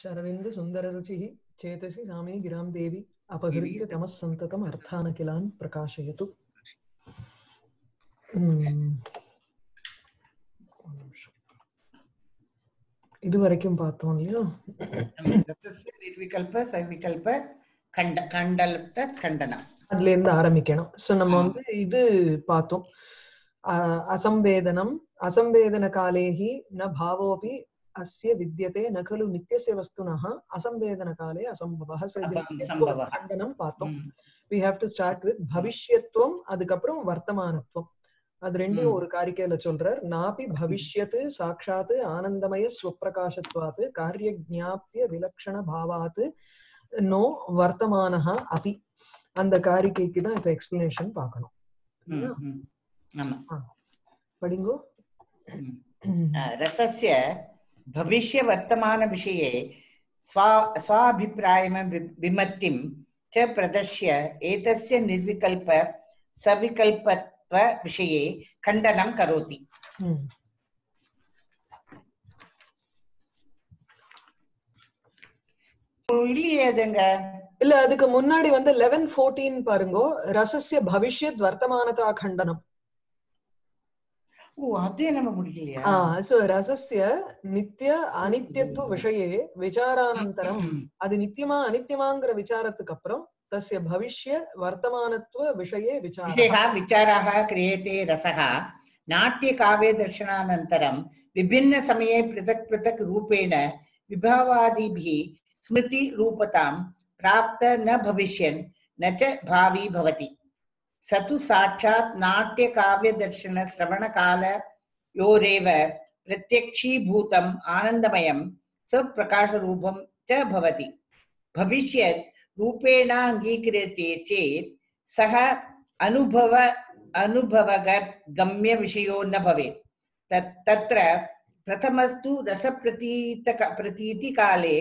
शरविन्द सुन्दररुचिः चेतसि सामे गिरां देवी अपहृत्य तमः सन्ततम् अर्थानखिलान् प्रकाशयतु ம். ஒரு நிமிஷம். இது வரைக்கும் பார்த்தோம் இல்லையா ரத்தஸ்ய நிர்விகல்ப சவிகல்ப கண்ட கண்டல்ப கண்டனம் அதுல இருந்து ஆரம்பிக்கணும் சோ நம்ம வந்து இது பார்த்தோம் அ- அசம்வேதனம் அசம்வேதன காலேஹி ந பாவோபி அஸ்ய வித்யதே ந खलु நித்யஸ்ய வஸ்துனः அசம்வேதன காலே அசம்பவः So இது அப- நித்தியத்துவ சம்பவः. கண்டனம் பார்த்தோம் ம். we have to start with பவிஷ்யத்துவம் அதுக்கப்புறம் வர்த்தமானத்துவம் அது ரெண்டையும் ம். ஒரு காரிக்கையில சொல்றார் நாபி பவிஷ்யத்து சாட்சாத் ஆனந்தமய ஸ்வப்பிரகாசத்வாத் காரிய ஜாபிய விலக்ஷண பாவாத் நோ வர்த்தமானஹ அபி அந்த காரிக்கைக்கு தான் இப்ப எக்ஸ்பிளனேஷன் பார்க்கணும் ம், ம். ஆமா படிங்கோ ம். अ, रसस्य भविष्यवर्तमानविषये स्वा स्वाभिप्रायम वि- विमत्तिं च प्रदर्श्य एतस्य निर्विकल्प सविकल्पत्वविषये खण्डनं करोति ம். இல்லையே அதுங்க இல்ல அதுக்கு முன்னாடி வந்து லெவன் ஃபோர்டீன் பாருங்கோ ரசஸ்ய பவிஷ்யத் வர்த்தமானதா கண்டனம் ஓ அதே நம்ம முடியலையா சோ ரசஸ்ய நித்திய அனித்யத்துவ விஷயே விசாரானந்தரம் ம். அது நித்தியமா அனித்தியமாங்கிற விசாரத்துக்கு அப்புறம் தஸ்ய பவிஷ்ய வர்த்தமானத்துவ விஷயே விசாரம் विषयः विचाराः क्रियते रसः नाट्यकाव्यदर्शनानन्तरं विभिन्नसमये पृथक् पृथक् रूपेण विभावादिभिः स्मृतिरूपतां प्राप्त न भविष्यन् न च भावी भवति स तु साक्षात् नाट्यकाव्यदर्शनश्रवणकालयोरेव प्रत्यक्षीभूतम् आनन्दमयं स्वप्रकाशरूपं च भवति भविष्यत् रूपेण अङ्गीक्रियते चेत् सः अनुभव अनुभवगत् गम्यविषयो न भवेत् तत् तत्र प्रथमस्तु रसप्रतीत प्रतीतिकाले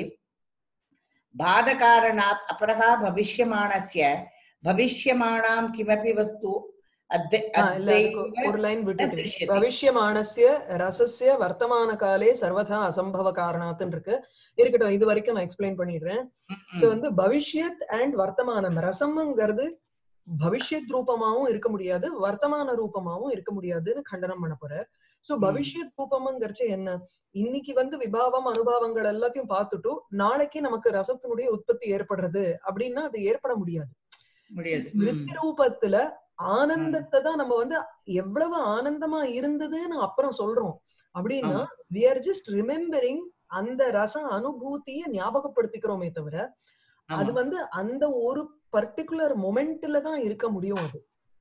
बाधकारणात् अपरः भविष्यमाणस्य भविष्यमाणां किमपि वस्तु अद्य ஆ, இல்ல அதுக்கு अद्यैव ஒரு லைன் விட்டுட்டு திருஷ்யதி. பவிஷ்யமானஸ்ய ரசஸ்ய வர்த்தமான காலே சர்வதா அசம்பவ காரணாத்துன்னு இருக்கு இருக்கட்டும் இது வரைக்கும் நான் எக்ஸ்பிளைன் பண்ணிடுறேன் ம், சோ ம். வந்து பவிஷ்யத் அண்ட் வர்த்தமானம் ரசம்ங்கிறது பவிஷ்யத் ரூபமாவும் இருக்க முடியாது வர்த்தமான ரூபமாவும் இருக்க முடியாதுன்னு கண்டனம் பண்ண போற சோ ம். பவிஷ்யத் ரூபம்ங்கிறச்சு என்ன இன்னைக்கு வந்து விபாவம் அனுபவங்கள் எல்லாத்தையும் பார்த்துட்டும் நாளைக்கு நமக்கு ரசத்தினுடைய உற்பத்தி ஏற்படுறது அப்படின்னா அது ஏற்பட முடியாது முடியாது ம். ஸ்மிருதி ரூபத்துல ஆனந்தத்தை தான் நம்ம வந்து எவ்வளவு ஆனந்தமா இருந்ததுன்னு அப்புறம் சொல்றோம் அப்படின்னா வி ஆர் ஜஸ்ட் ரிமெம்பரிங் அந்த ரச அனுபூதிய ஞாபகப்படுத்திக்கிறோமே தவிர அது ஆமா. வந்து அந்த ஒரு பர்டிகுலர் மொமெண்ட்ல தான் இருக்க முடியும் அது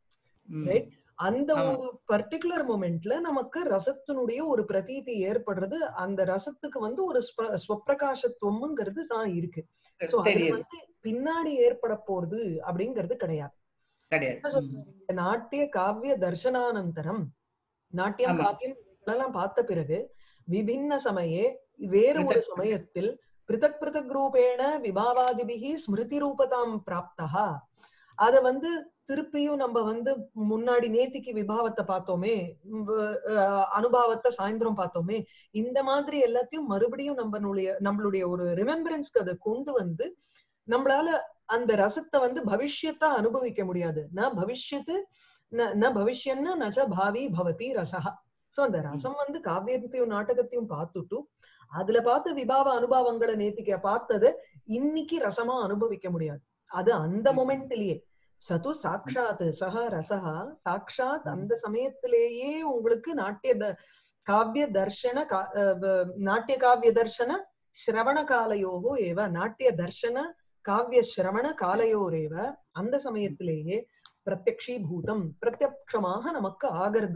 ம். right? அந்த ஆமா. ஒரு பர்டிகுலர் மொமெண்ட்ல நமக்கு ரசத்தினுடைய ஒரு பிரதீதி ஏற்படுறது அந்த ரசத்துக்கு வந்து ஒரு ஸ்வ- ஸ்வப்பிரகாசத்துவம்ங்கிறது தான் இருக்கு சோ அது தெரியுது வந்து பின்னாடி ஏற்பட போறது அப்படிங்கிறது கிடையாது கிடையாது என்ன ம். சொல்றாங்க? நாட்டிய காவிய தர்சனானந்தரம் நாட்டியம் ஆமா. காவியம் இதெல்லாம் பார்த்த பிறகு விபின்ன சமயே வேறு ஒரு பிருதக் சமயத்தில் பிருதக் பிருதக் ரூபேண விபாவாதிபிகி ஸ்மிருதி ரூபதாம் பிராப்தா அத வந்து திருப்பியும் நம்ம வந்து முன்னாடி நேத்திக்கு விபாவத்தை பார்த்தோமே வ- அஹ் அனுபாவத்தை சாயந்தரம் பார்த்தோமே இந்த மாதிரி எல்லாத்தையும் மறுபடியும் நம்மளுடைய நம்மளுடைய ஒரு ரிமெம்பரன்ஸ்க்கு அதை கொண்டு வந்து நம்மளால அந்த ரசத்தை வந்து பவிஷ்யத்தா அனுபவிக்க முடியாது ந பவிஷ்யத்து ந- ந பவிஷ்யன்னா நச்ச பாவி பவதி ரசஹா சோ அந்த ரசம் வந்து காவியத்தையும் நாடகத்தையும் பார்த்துட்டு அதுல பார்த்த விபாவ அனுபவங்களை நேத்திக்க பார்த்ததை இன்னைக்கு ரசமா அனுபவிக்க முடியாது அது அந்த ம். மொமெண்ட்லயே சது சாட்சாத் சஹ ரசஹா சாட்சாத் ம். அந்த சமயத்திலேயே உங்களுக்கு நாட்டிய த- காவிய தர்ஷன கா- அஹ் வ- நாட்டிய காவிய தர்ஷன ஸ்ரவண காலயோகோ ஏவ நாட்டிய தர்ஷன காவிய ஸ்ரவண காலயோரேவ அந்த சமயத்திலேயே பிரத்யக்ஷீபூதம் பிரத்யக்ஷமாக நமக்கு ஆகிறது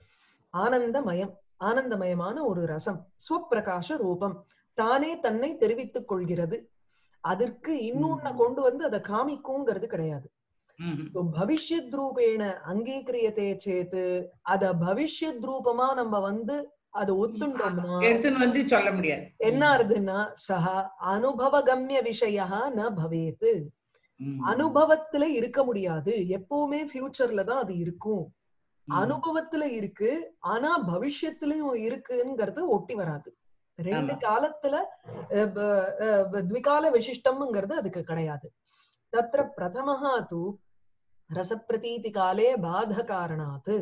ஆனந்தமயம் ஆனந்தமயமான ஒரு ரசம் ஸ்வப்பிரகாச ரூபம் தானே தன்னை தெரிவித்துக் கொள்கிறது அதற்கு இன்னொன்ன ம். கொண்டு வந்து அதை காமிக்குங்கிறது கிடையாது ம். இப்போ பவிஷ்யத் ரூபேண அங்கீகிரியதே சேத்து அத பவிஷ்யத் ரூபமா நம்ம வந்து அதை ஒத்துண்டோம்னா எடுத்துன்னு வந்து சொல்ல முடியாது என்ன ஆறுதுன்னா சஹ அனுபவகம்ய விஷயா ந பவேத் ம். அனுபவத்துல இருக்க முடியாது எப்பவுமே ஃபியூச்சர்ல தான் அது இருக்கும் ம். அனுபவத்துல இருக்கு ஆனா பவிஷ்யத்திலயும் இருக்குங்கிறது ஒட்டி வராது ரெண்டு ஆமா. காலத்துல அஹ், ப- அஹ், ப- த்விகால விசிஷ்டம்ங்கிறது அதுக்கு கிடையாது தத்ர பிரதமஹா தூ ரசப்பிரதீதி காலே பாத காரணாத்து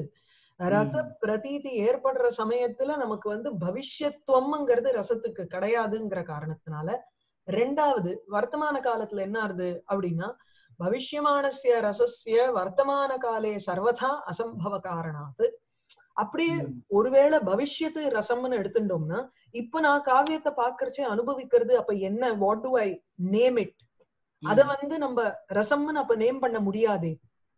ரச பிரதீதி ஏற்படுற சமயத்துல நமக்கு வந்து பவிஷ்யத்துவம்ங்கிறது ரசத்துக்கு கிடையாதுங்கிற காரணத்தினால ரெண்டாவது வர்த்தமான காலத்துல என்ன ஆறுது அப்படின்னா பவிஷ்யமானஸ்ய ரசஸ்ய வர்த்தமான காலே சர்வதா அசம்பவ காரணாத்து அப்படியே ம். ஒருவேளை பவிஷ்யத்து ரசம்னு எடுத்துட்டோம்னா இப்ப நான் காவியத்தை பாக்குறச்சே அனுபவிக்கிறது அப்ப என்ன what do I name it அத வந்து நம்ம ரசம்னு அப்ப நேம் பண்ண முடியாதே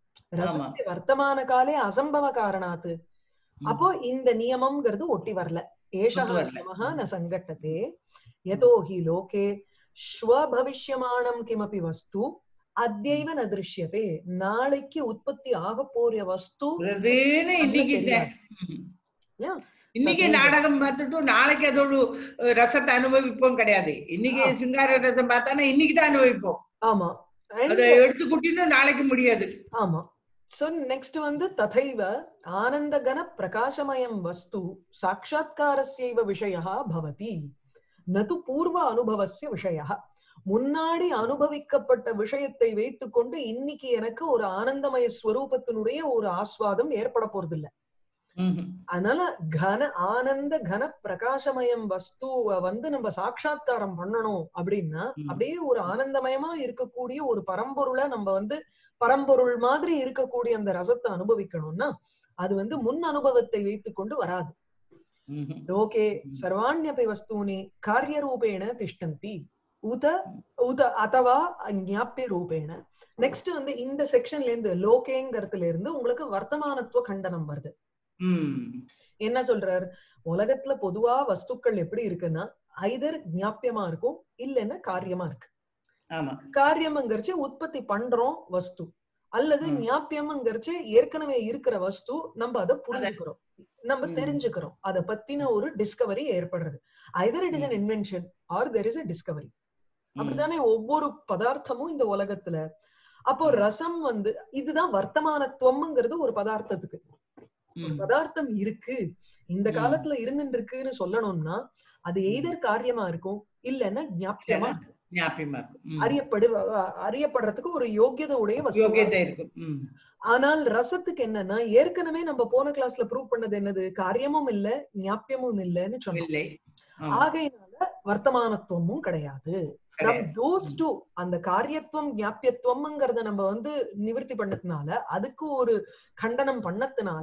ரசத்தை வர்த்தமான காலே அசம்பவ காரணாத்து அப்போ இந்த நியமம்ங்கிறது ஒட்டி வரல ஏஷா ஒட்டி வரல. நியமஹ ந சங்கட்டதே யதோ ஹி லோகே ஸ்வபவிஷ்யமானம் கிமபி வஸ்து அத்யைவ ந திருஷ்யதே நாளைக்கு உற்பத்தி ஆக போற வஸ்து பிரதேன இன்னைக்கு தெரியாது. ம். Yeah. இன்னைக்கு பிரதேன. நாடகம் பார்த்துட்டு நாளைக்கு அதோட அஹ், ரசத்தை அனுபவிப்போம் கிடையாது இன்னைக்கு ஆ. சிங்கார ரசம் பார்த்தானா இன்னைக்கு தான் அனுபவிப்போம் ஆமா And- அதை எடுத்து குட்டின்னு நாளைக்கு முடியாது ஆமா சோ நெக்ஸ்ட் வந்து ததைவ ஆனந்தகன பிரகாசமயம் வஸ்து சாட்சா்காரஸ்யைவ விஷயா பவதி நது பூர்வ அனுபவசிய விஷயா முன்னாடி அனுபவிக்கப்பட்ட விஷயத்தை வைத்துக்கொண்டு இன்னைக்கு எனக்கு ஒரு ஆனந்தமய ஸ்வரூபத்தினுடைய ஒரு ஆஸ்வாதம் ஏற்பட போறதில்ல ம்ஹும். அதனால கன ஆனந்த கன பிரகாசமயம் வஸ்துவ வந்து நம்ம சாட்சா்காரம் பண்ணணும் அப்படின்னா ம். அப்படியே ஒரு ஆனந்தமயமா இருக்கக்கூடிய ஒரு பரம்பொருளை நம்ம வந்து பரம்பொருள் மாதிரி இருக்கக்கூடிய அந்த ரசத்தை அனுபவிக்கணும்னா அது வந்து முன் அனுபவத்தை வைத்துக்கொண்டு வராது ம்ஹும். லோகே ம். சர்வாண்யபி வஸ்தூனி காரியரூபேண திஷ்டந்தி உத உத அதவா ஞாபிய ரூபேண நெக்ஸ்ட் வந்து இந்த செக்ஷன்ல இருந்து லோகேங்கிறதுல இருந்து உங்களுக்கு வர்த்தமானத்துவ கண்டனம் வருது ம். என்ன சொல்றார் உலகத்துல பொதுவா வஸ்துக்கள் எப்படி இருக்குன்னா ஐதர் ஞாபியமா இருக்கும் இல்லைன்னா காரியமா இருக்கு ஆமா காரியம்ங்கிறச்சு உற்பத்தி பண்றோம் வஸ்து அல்லது ம். ஞாபியம்ங்கிறச்சு ஏற்கனவே இருக்கிற வஸ்து நம்ம அதை புரிஞ்சுக்கிறோம் நம்ம ம். தெரிஞ்சுக்கிறோம் அத பத்தின ஒரு டிஸ்கவரி ஏற்படுறது either it is an invention or there is a discovery ம். அப்படித்தானே ஒவ்வொரு பதார்த்தமும் இந்த உலகத்துல அப்போ ரசம் வந்து இதுதான் வர்த்தமானத்துவம்ங்கிறது ஒரு பதார்த்தத்துக்கு ஒரு ம். பதார்த்தம் இருக்கு இந்த ம். காலத்துல இருந்துட்டு இருக்குன்னு சொல்லணும்னா அது எய்தர் காரியமா இருக்கும் இல்லைன்னா ஞாபகமா இருக்கும். ஞாபகமா இருக்கும் ம். அறியப்படு அ- அறியப்படுறதுக்கு ஒரு யோகியதை உடைய வஸ்து யோகியதை இருக்கும் ம். ஆனால் ரசத்துக்கு என்னன்னா ஏற்கனவே நம்ம போன கிளாஸ்ல ப்ரூவ் பண்ணது என்னது காரியமும் இல்ல ஞாபியமும் இல்லைன்னு சொன்னோம் இல்லை ஆமா. ஆகையினால வர்த்தமானத்துவமும் கிடையாது ஃப்ரம் கிடையாது. தோஸ் டு அந்த காரியத்துவம் ஞாபியத்துவம்ங்கிறத நம்ம வந்து நிவர்த்தி பண்ணதுனால அதுக்கு ஒரு கண்டனம் பண்ணதுனால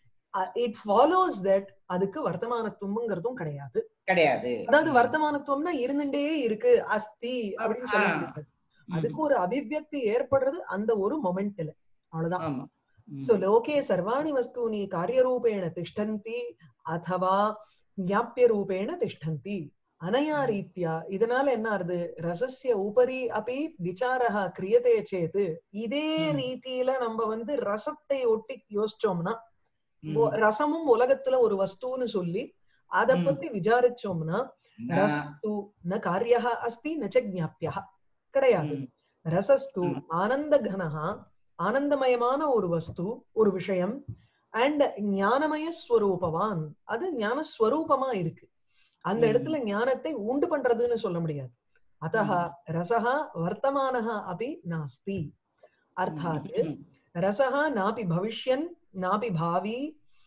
இட் ஃபாலோஸ் தட் அதுக்கு வர்த்தமானத்துவம்ங்கிறதும் கிடையாது கிடையாது அதாவது வர்த்தமானத்துவம்னா இருந்துட்டே இருக்கு அஸ்தி அப்படின்னு சொல்ல ஆ. முடியாது ம். அதுக்கு ஒரு அபிவியக்தி ஏற்படுறது அந்த ஒரு மொமெண்ட்ல அவ்வளவுதான் ஆமா ம். சோ லோகே சர்வாணி வஸ்தூனி காரியரூபேண திஷ்டந்தி அதவா ஞாபியரூபேண திஷ்டந்தி அனயா ரீத்யா இதனால என்ன ஆறுது ரசஸ்ய உபரி அப்படி விசாரா கிரியதே சேது இதே ம். ரீதியில நம்ம வந்து ரசத்தை ஒட்டி யோசிச்சோம்னா ம். ஒ- ரசமும் உலகத்துல ஒரு வஸ்துன்னு சொல்லி அத ம். பத்தி விசாரிச்சோம்னா நான், ரசஸ்து ந காரியா அஸ்தி நச்ச ஜாப்பியா கிடையாது ம். ரசஸ்து ம். ஆனந்த கனஹா ஆனந்தமயமான ஒரு வஸ்து ஒரு விஷயம் அண்ட் ஞானமய ஸ்வரூபவான் அது ஞான ஸ்வரூபமா இருக்கு அந்த ம். இடத்துல ஞானத்தை உண்டு பண்றதுன்னு சொல்ல முடியாது அத்தः ரசஹ வர்த்தமானः अपि नास्ति अर्थात् ம். रसः नापि भविष्यन् नापि भावी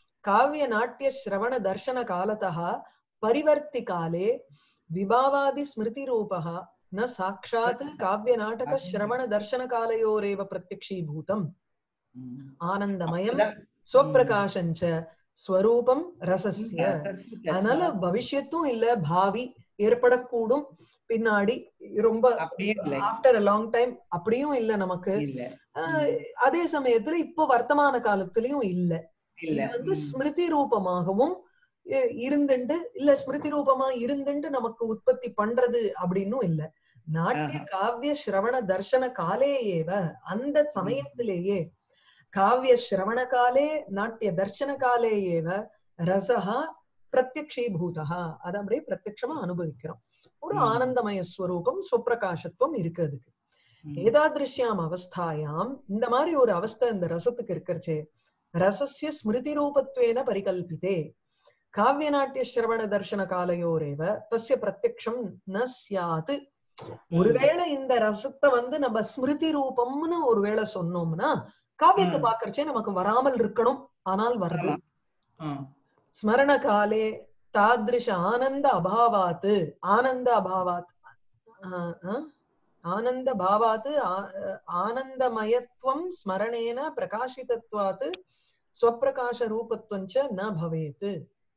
काव्यनाट्यश्रवणदर्शनकालतः परिवर्तिकाले विभावादिस्मृतिरूपः न साक्षात् काव्यनाटकश्रवणदर्शनकालयोरेव प्रत्यक्षीभूतम् ம். आनन्दमयम् அதான். स्वप्रकाशञ्च स्वरूपं रसस्य ரசிக்க அதனால பவிஷ்யத்தும் இல்ல பாவி ஏற்படக்கூடும் பின்னாடி ரொம்ப அப்படியே இல்லை ஆஃப்டர் அ லாங் டைம் அப்படியும் இல்ல நமக்கு இல்ல ஆஹ் அதே சமயத்துல இப்ப வர்த்தமான காலத்திலயும் இல்ல இல்ல இது வந்து ம். ஸ்மிருதி ரூபமாகவும் இ- இருந்துண்டு இல்ல ஸ்மிருதி ரூபமா இருந்துண்டு நமக்கு உற்பத்தி பண்றது அப்படின்னும் இல்ல நாட்டிய ஆஹா. காவிய சிரவண தர்சன காலே ஏவ அந்த சமயத்திலேயே காவிய சிரவண காலே நாட்டிய தர்சன காலே ஏவ ரசஹா பிரத்யக்ஷீபூதா அதை அப்படியே பிரத்யக்ஷமா அனுபவிக்கிறோம் ஒரு ம். ஆனந்தமய ஸ்வரூபம் சுப்பிரகாசத்துவம் இருக்கு அதுக்கு ம். ஏதாதிருஷ்யாம் அவஸ்தாயாம் இந்த மாதிரி ஒரு அவஸ்தை இந்த ரசத்துக்கு இருக்கிறச்சே ரசஸ்ய ஸ்மிருதி ரூபத்வேன பரிகல்பிதே காவியநாட்டிய சிரவண தர்சன காலையோரேவ தஸ்ய பிரத்யக்ஷம் ந சியாத் ஒருவேளை இந்த ரசத்தை வந்து நம்ம ஸ்மிருதி ரூபம்னு ஒருவேளை சொன்னோம்னா காவியத்தை ம். பாக்குறச்சே நமக்கு வராமல் இருக்கணும் ஆனால் வரல ஆமா. ஆ. ஸ்மரண காலே தாதிருஷ ஆனந்த அபாவாத் ஆனந்த அபாவாத் ஆ, ஆ? ஆனந்த பாவாத் ஆ- ஆனந்தமயத்துவம் ஸ்மரணேன பிரகாசிதத்வாத் ஸ்வப்பிரகாச ரூபத்துவஞ்ச ந பவேத்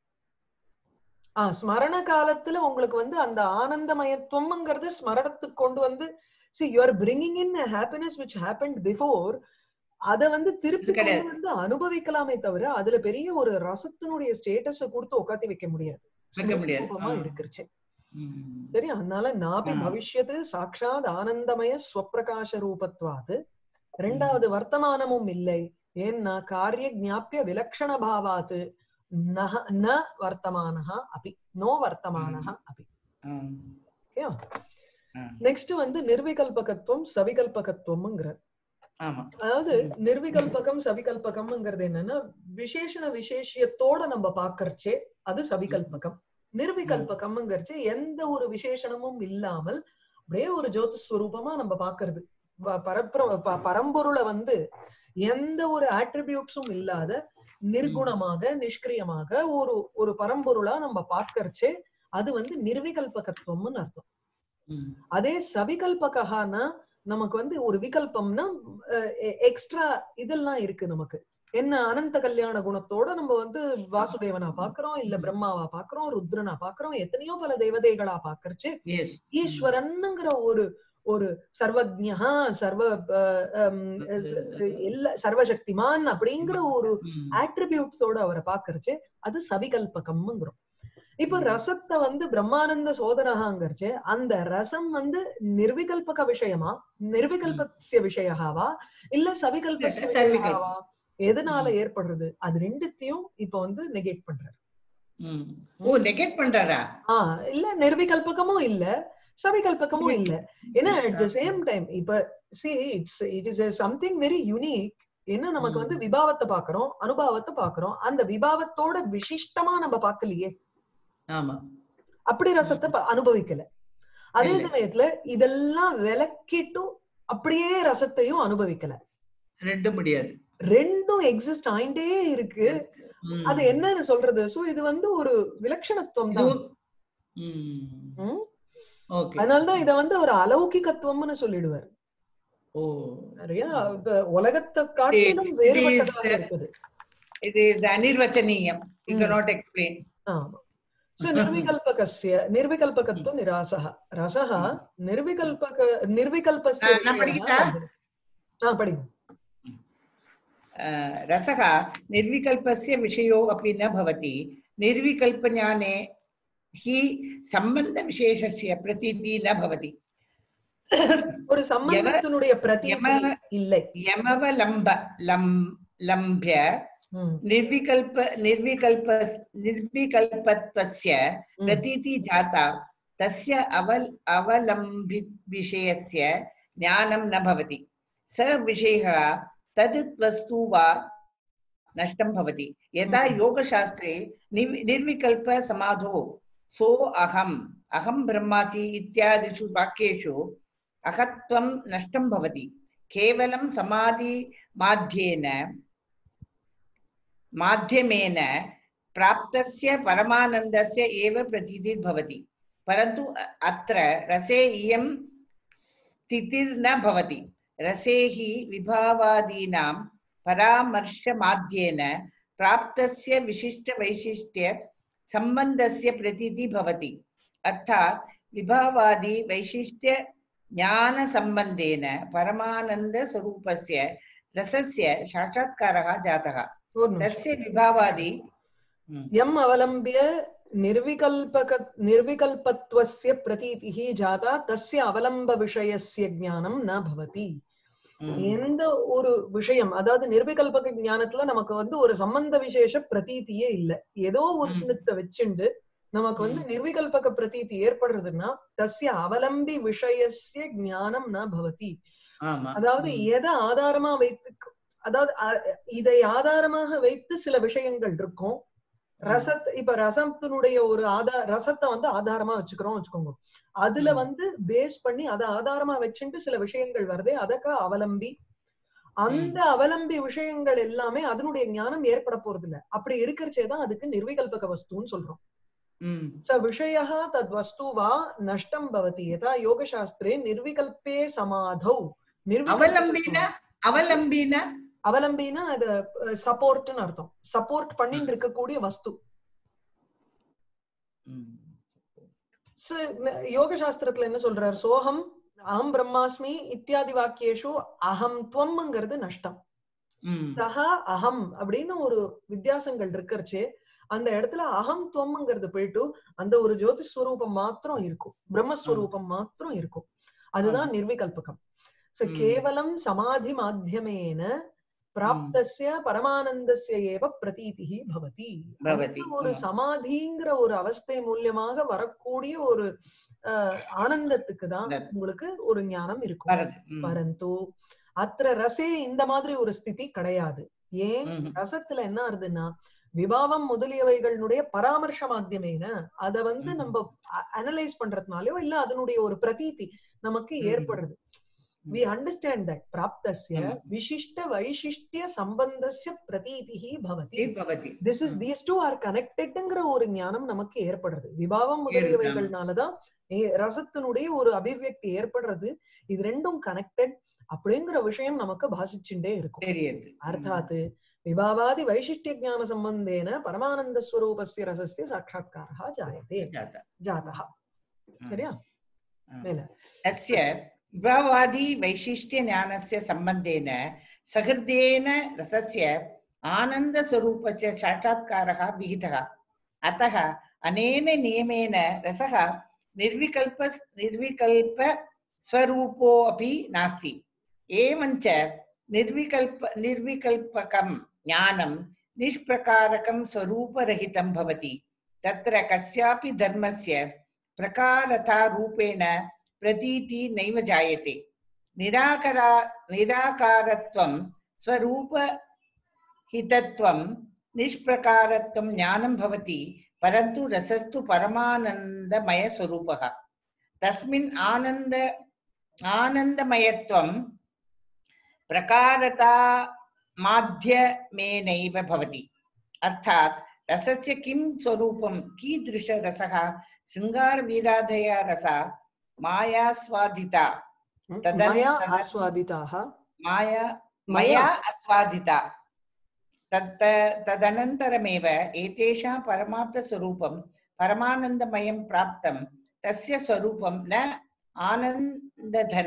ஆ ஸ்மரண காலத்துல உங்களுக்கு வந்து அந்த ஆனந்தமயத்துவம்ங்கிறது ஸ்மரணத்துக்கு கொண்டு வந்து see you are bringing in a happiness which happened before அத வந்து திருப்பி இது கிடையாது. கொண்டு வந்து அனுபவிக்கலாமே தவிர அதுல பெரிய ஒரு ரசத்தினுடைய ஸ்டேட்டஸ கொடுத்து உட்காத்தி வைக்க முடியாது வைக்க முடியாது. ரூபமா ஆ. இருக்குருச்சு ம். சரி அதனால நாபி ஆ. பவிஷ்யத்து சாட்சாத் ஆனந்தமய ஸ்வப்பிரகாச ரூபத்வாது ரெண்டாவது வர்த்தமானமும் இல்லை ஏன்னா காரிய ஜாப்பிய விலக்ஷண பாவாத் நஹ ந வர்த்தமானஹ அபி நோ வர்த்தமானஹ அபி ஆ. ஓகே ஆ. நெக்ஸ்ட் வந்து நிர்விகல்பகத்துவம் சவிகல்பகத்துவம்ங்கிற ஆமா அதாவது நிர்விகல்பகம் சவிகல்பகம்ங்கிறது என்னன்னா விசேஷண விசேஷியத்தோட நம்ம பாக்கறச்சே அது சவிகல்பகம் நிர்விகல்பகம்ங்கிறச்சு எந்த ஒரு விசேஷணமும் இல்லாமல் அப்படியே ஒரு ஜோதிஸ்வரூபமா நம்ம பாக்குறது ப- பரப்ர ப- பரம்பொருளை வந்து எந்த ஒரு ஆட்ரிபியூட்ஸும் இல்லாத நிர்குணமாக நிஷ்கிரியமாக ஒரு ஒரு பரம்பொருளா நம்ம பார்க்கறச்சே அது வந்து நிர்விகல்பகத்துவம்னு அர்த்தம் ம். அதே சவிகல்பகானா நமக்கு வந்து ஒரு விகல்பம்னா எக்ஸ்ட்ரா இதெல்லாம் இருக்கு நமக்கு என்ன அனந்த கல்யாண குணத்தோட நம்ம வந்து வாசுதேவனா பாக்குறோம் இல்ல பிரம்மாவா பாக்குறோம் ருத்ரனா பாக்குறோம் எத்தனையோ பல தேவதைகளா பாக்குறச்சு Yes. ஈஸ்வரன்ங்கிற ஒரு ஒரு சர்வஜ்ஞா சர்வ அஹ், ஹம், எல்லா சர்வசக்திமான் அப்படிங்கிற ஒரு ம். ஆட்ரிபியூட்ஸோட அவரை பாக்குறச்சு அது சவிகல்பகம்ங்கிறோம் இப்ப ரசத்தை வந்து பிரம்மானந்த சோதரகாங்கிறச்சு அந்த ரசம் வந்து நிர்விகல்பக விஷயமா நிர்விகல்பசிய விஷயகாவா இல்ல சவிகல்பசிய சவிகல்ப. விஷயகாவா எதனால ம். ஏற்படுறது அது ரெண்டுத்தையும் இப்ப வந்து நெகேட் பண்றாரு ம். ஓ நெகேட் பண்றாரா ஆஹ் இல்ல நிர்விகல்பகமும் இல்ல சவிகல்பகமும் இல்ல ஏன்னா அட் த சேம் டைம் இப்ப see it's it is something very unique என்ன நமக்கு ம். வந்து விபாவத்தை பாக்குறோம் அனுபவத்தை பாக்குறோம் அந்த விபாவத்தோட விசிஷ்டமா நம்ம பார்க்கலையே ஆமா அப்படி ரசத்தை ப- அனுபவிக்கல அதே இல்ல. சமயத்துல இதெல்லாம் விளக்கிட்டும் அப்படியே ரசத்தையும் அனுபவிக்கல ரெண்டும் முடியாது ரெண்டும் எக்ஸிஸ்ட் ஆயிட்டே இருக்கு ம். அது என்னன்னு சொல்றது சோ இது வந்து ஒரு விலட்சணத்துவம் தான் இதுவும் ம். ம். ஓகே அதனாலதான் இத வந்து ஒரு அலௌகிகத்துவம்னு சொல்லிடுவார் ஓ நிறைய இப்ப உலகத்தை காட்டிலும் வேறுபட்டதாக இருக்குது இது இஸ் அனிர்வச்சனீயம் யூ ம். cannot explain ஆமா சோ நிர்விகல்பகஸ்ய நிர்விகல்பகத்துவம் நிராசः ரசः நிர்விகல்பக நிர்விகல்பஸ்ய ஆ, நான் படிக்கட்டா? ஆ படிங்க अ, रसः निर्विकल्पस्य विषयो अपि न भवति निर्विकल्पज्ञाने हि सम्बन्धविशेषस्य प्रतीतिः न भवति ஒரு சம்பந்தத்தினுடைய பிரதீதி யம- இல்லை यमवलम्ब लं लम्ब्य ம், निर्विकल्प निर्विकल्प निर्विकल्पत्वस्य ம். प्रतीति जाता तस्य अवल अवलम्बि विषयस्य ज्ञानं न भवति स विषयः तद् वस्तु वा नष्टं भवति यथा हम्म। योगशास्त्रे निव- निर्विकल्पसमाधौ सो अहम् अहं ब्रह्मासि इत्यादिषु वाक्येषु अहत्वं नष्टं भवति केवलं समाधि माध्येन माध्यमेन प्राप्तस्य परमानन्दस्य एव प्रतीतिर्भवति परन्तु अ- अत्र रसे इयं स्थितिर्न भवति रसे हि विभावादीनां परामर्शमाध्येन प्राप्तस्य विशिष्टवैशिष्ट्य सम्बन्धस्य प्रतीतिः भवति अर्थात् विभावादि वैशिष्ट्य ज्ञानसम्बन्धेन परमानन्दस्वरूपस्य रसस्य साक्षात्कारः जातः ஒரு நிமிஷம். तस्य विभावादि हम्म, எம் அவலம்பிய நிர்விகல்பக நிர்விகல்பத்வஸ்ய பிரதீதிः ஜாதா தஸ்ய அவலம்ப விஷயஸ்ய ஞானம் ந பவதி हम्म, எந்த ஒரு விஷயம் அதாவது நிர்விகல்பக ஞானத்துல நமக்கு வந்து ஒரு சம்பந்த விசேஷ பிரதீதியே இல்ல ஏதோ ஒருத்தத்தை வச்சுண்டு நமக்கு வந்து நிர்விகல்பக பிரதீதி ஏற்படுறதுன்னா தஸ்ய அவலம்பி விஷயஸ்ய ஞானம் ந பவதி ஆமா அதாவது ம், எதை ஆதாரமா வைத்து அதாவது அ- இதை ஆதாரமாக வைத்து சில விஷயங்கள் இருக்கும் ரசத் இப்ப ரசத்தினுடைய ஒரு ஆதா ரசத்தை வந்து ஆதாரமா வச்சுக்கிறோம் வச்சுக்கோங்க அதுல ம். வந்து பேஸ் பண்ணி அதை ஆதாரமா வச்சுட்டு சில விஷயங்கள் வருதே அதக்க அவலம்பி அந்த அவலம்பி விஷயங்கள் எல்லாமே அதனுடைய ஞானம் ஏற்பட போறது இல்ல அப்படி இருக்கிறச்சேதான் அதுக்கு நிர்விகல்பக வஸ்துன்னு சொல்றோம் ம் स विषयः तद्वस्तु वा नष्टं भवति यथा योगशास्त्रे निर्विकल्पे समाधौ அவலம்பின அவலம்பின அவலம்பினா அது சப்போர்ட்னு அர்த்தம் சப்போர்ட் பண்ணிட்டு இருக்கக்கூடிய வஸ்து ம். So, ந- யோக சாஸ்திரத்துல என்ன சொல்றார் சோகம் அகம் பிரம்மாஸ்மி இத்தியாதி வாக்கியேஷு அகம் துவம்ங்கிறது நஷ்டம் ம். சஹா அகம் அப்படின்னு ஒரு வித்தியாசங்கள் இருக்கறச்சே அந்த இடத்துல அகம் துவம்ங்கிறது போயிட்டு அந்த ஒரு ஜோதி ஸ்வரூபம் மாத்திரம் இருக்கும் பிரம்மஸ்வரூபம் மாத்திரம் இருக்கும் அதுதான் நிர்விகல்பகம் சோ ம். கேவலம் சமாதி மாத்தியமேன பிராப்தஸ்ய பரமானந்தஸ்ய ஏவ பிரதீதிஹி பவதி பவதி. அந்த ஒரு ஆமா. சமாதிங்கிற ஒரு அவஸ்தை மூலியமாக வரக்கூடிய ஒரு அஹ், ஆனந்தத்துக்கு தான் இந்த- உங்களுக்கு ஒரு ஞானம் இருக்கும் வருது ம். பரந்து அத்திர ரசே இந்த மாதிரி ஒரு ஸ்திதி கிடையாது ஏன் ம். ரசத்துல என்ன ஆகுதுன்னா விபாவம் முதலியவைகளுடைய பராமர்ஷ மாத்தியமேன அத வந்து ம். நம்ம அனலைஸ் பண்றதுனாலயோ இல்ல அதனுடைய ஒரு பிரதீதி நமக்கு ம். ஏற்படுது வி அண்டர்ஸ்டாண்ட் தட் பிராப்தஸ்ய ம். விசிஷ்ட வைசிஷ்டிய சம்பந்தஸ்ய பிரதீதிஹி பவதி பவதி திஸ் இஸ் ம். தீஸ் டூ ஆர் கனெக்டட்ங்கிற ஒரு ஞானம் நமக்கு ஏற்படுறது விபாவம் முதலியவைகள்னாலதான் ஏ- ரசத்தினுடைய ஒரு அபிவியக்தி ஏற்படுறது இது ரெண்டும் கனெக்டட் அப்படிங்கிற விஷயம் நமக்கு பாசிச்சுட்டே இருக்கும் தெரியுது அர்த்தாத் விபாவாதி வைசிஷ்டிய ஞான சம்பந்தேன பரமானந்த ஸ்வரூபஸ்ய ரசஸ்ய சாட்சா்காரா ஜாயதே ஜாதா. ஜாதः ம். சரியா ம். மேல तस्य विभावादि वैशिष्ट्यज्ञानस्य सम्बन्धेन सहृदेन रसस्य आनन्दस्वरूपस्य साक्षात्कारः विहितः अतः अनेन नियमेन रसः निर्विकल्प निर्विकल्प स्वरूपोऽपि नास्ति एवञ्च निर्विकल्प निर्विकल्पकं ज्ञानं निष्प्रकारकं स्वरूपरहितं भवति तत्र कस्यापि धर्मस्य प्रकारतारूपेण प्रतीति नैव जायते निराकरा निराकारत्वं स्वरूपहितत्वं निष्प्रकारत्वं ज्ञानं भवति परन्तु रसस्तु परमानन्दमयस्वरूपः तस्मिन् आनन्द आनन्दमयत्वं प्रकारता माध्यमेनैव भवति अर्थात् रसस्य किं स्वरूपं कीदृशरसः शृङ्गारवीराधया रसा मायास्वादिता तदन- மயா तदन- ஆஸ்வாதிதாக माया मया- मया आस्वादिता तत् तदनन्तरमेव एतेषां परमार्थस्वरूपं परमानन्दमयं प्राप्तं तस्य स्वरूपं न आनन्दधन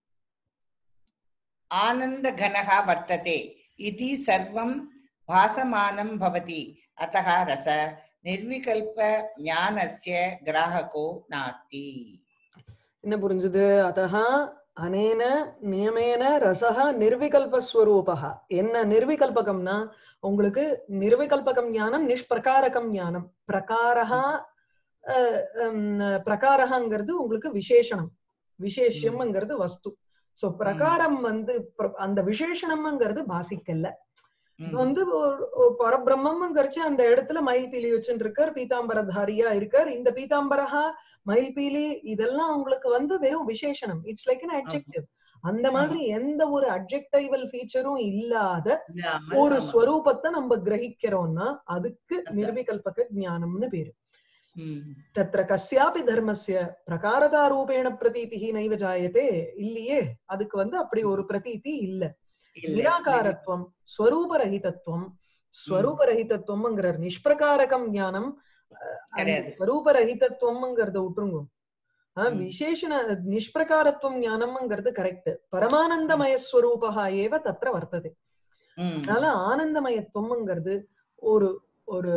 आनन्दघनः वर्तते इति सर्वं भासमानं भवति अतः रस निर्विकल्प ज्ञानस्य ग्राहको नास्ति என்ன புரிஞ்சுது அதஹ அனேன நியமேன ரசஹ நிர்விகல்பஸ்வரூபः என்ன நிர்விகல்பகம்னா உங்களுக்கு நிர்விகல்பகம் ஞானம் நிஷ்பிரகாரகம் ஞானம் பிரகாரஹா அஹ், ஹம், பிரகாரஹங்கிறது உங்களுக்கு விசேஷணம் விசேஷம்ங்கிறது வஸ்து சோ பிரகாரம் வந்து பிர- அந்த விசேஷணம்ங்கிறது பாசிக்கல்ல இது வந்து ஒரு- ஒரு பரபிரம்மம்ங்கிறச்சு அந்த இடத்துல மயில் பீலி வச்சுட்டு இருக்கார் பீதாம்பரதாரியா இருக்கார் இந்த பீதாம்பரஹா மயில் பீலி இதெல்லாம் உங்களுக்கு வந்து வெறும் விசேஷணம் இட்ஸ் லைக் an adjective அந்த மாதிரி எந்த ஒரு அட்ஜெக்டைவல் ஃபீச்சரும் இல்லாத இல்லாமல் ஒரு ஆமா. ஸ்வரூபத்தை நம்ம கிரகிக்கிறோம்னா அதுக்கு அதான். நிர்விகல்பக ஞானம்னு பேரு ம். தத்ர கஸ்யாபி தர்மஸ்ய பிரகாரதாரூபேண பிரதீதிஹி நைவ ஜாயதே இல்லையே அதுக்கு வந்து அப்படி ஒரு பிரதீதி இல்ல இல்லை. நிராகாரத்துவம் ஸ்வரூபரஹிதத்துவம் ஸ்வரூபரஹிதத்துவம்ங்கிறார் நிஷ்பிரகாரகம் ஞானம் அஹ், அந்த கிடையாது. ஸ்வரூபரஹிதத்துவம்ங்கிறத விட்டுருங்க ஆஹ், ம். விசேஷண நிஷ்பிரகாரத்துவம் ஞானம்ங்கிறது கரெக்ட் பரமானந்தமய ஸ்வரூபா ஏவ தத்ர வர்த்தது ம். அதனால ஆனந்தமயத்துவம்ங்கிறது ஒரு ஒரு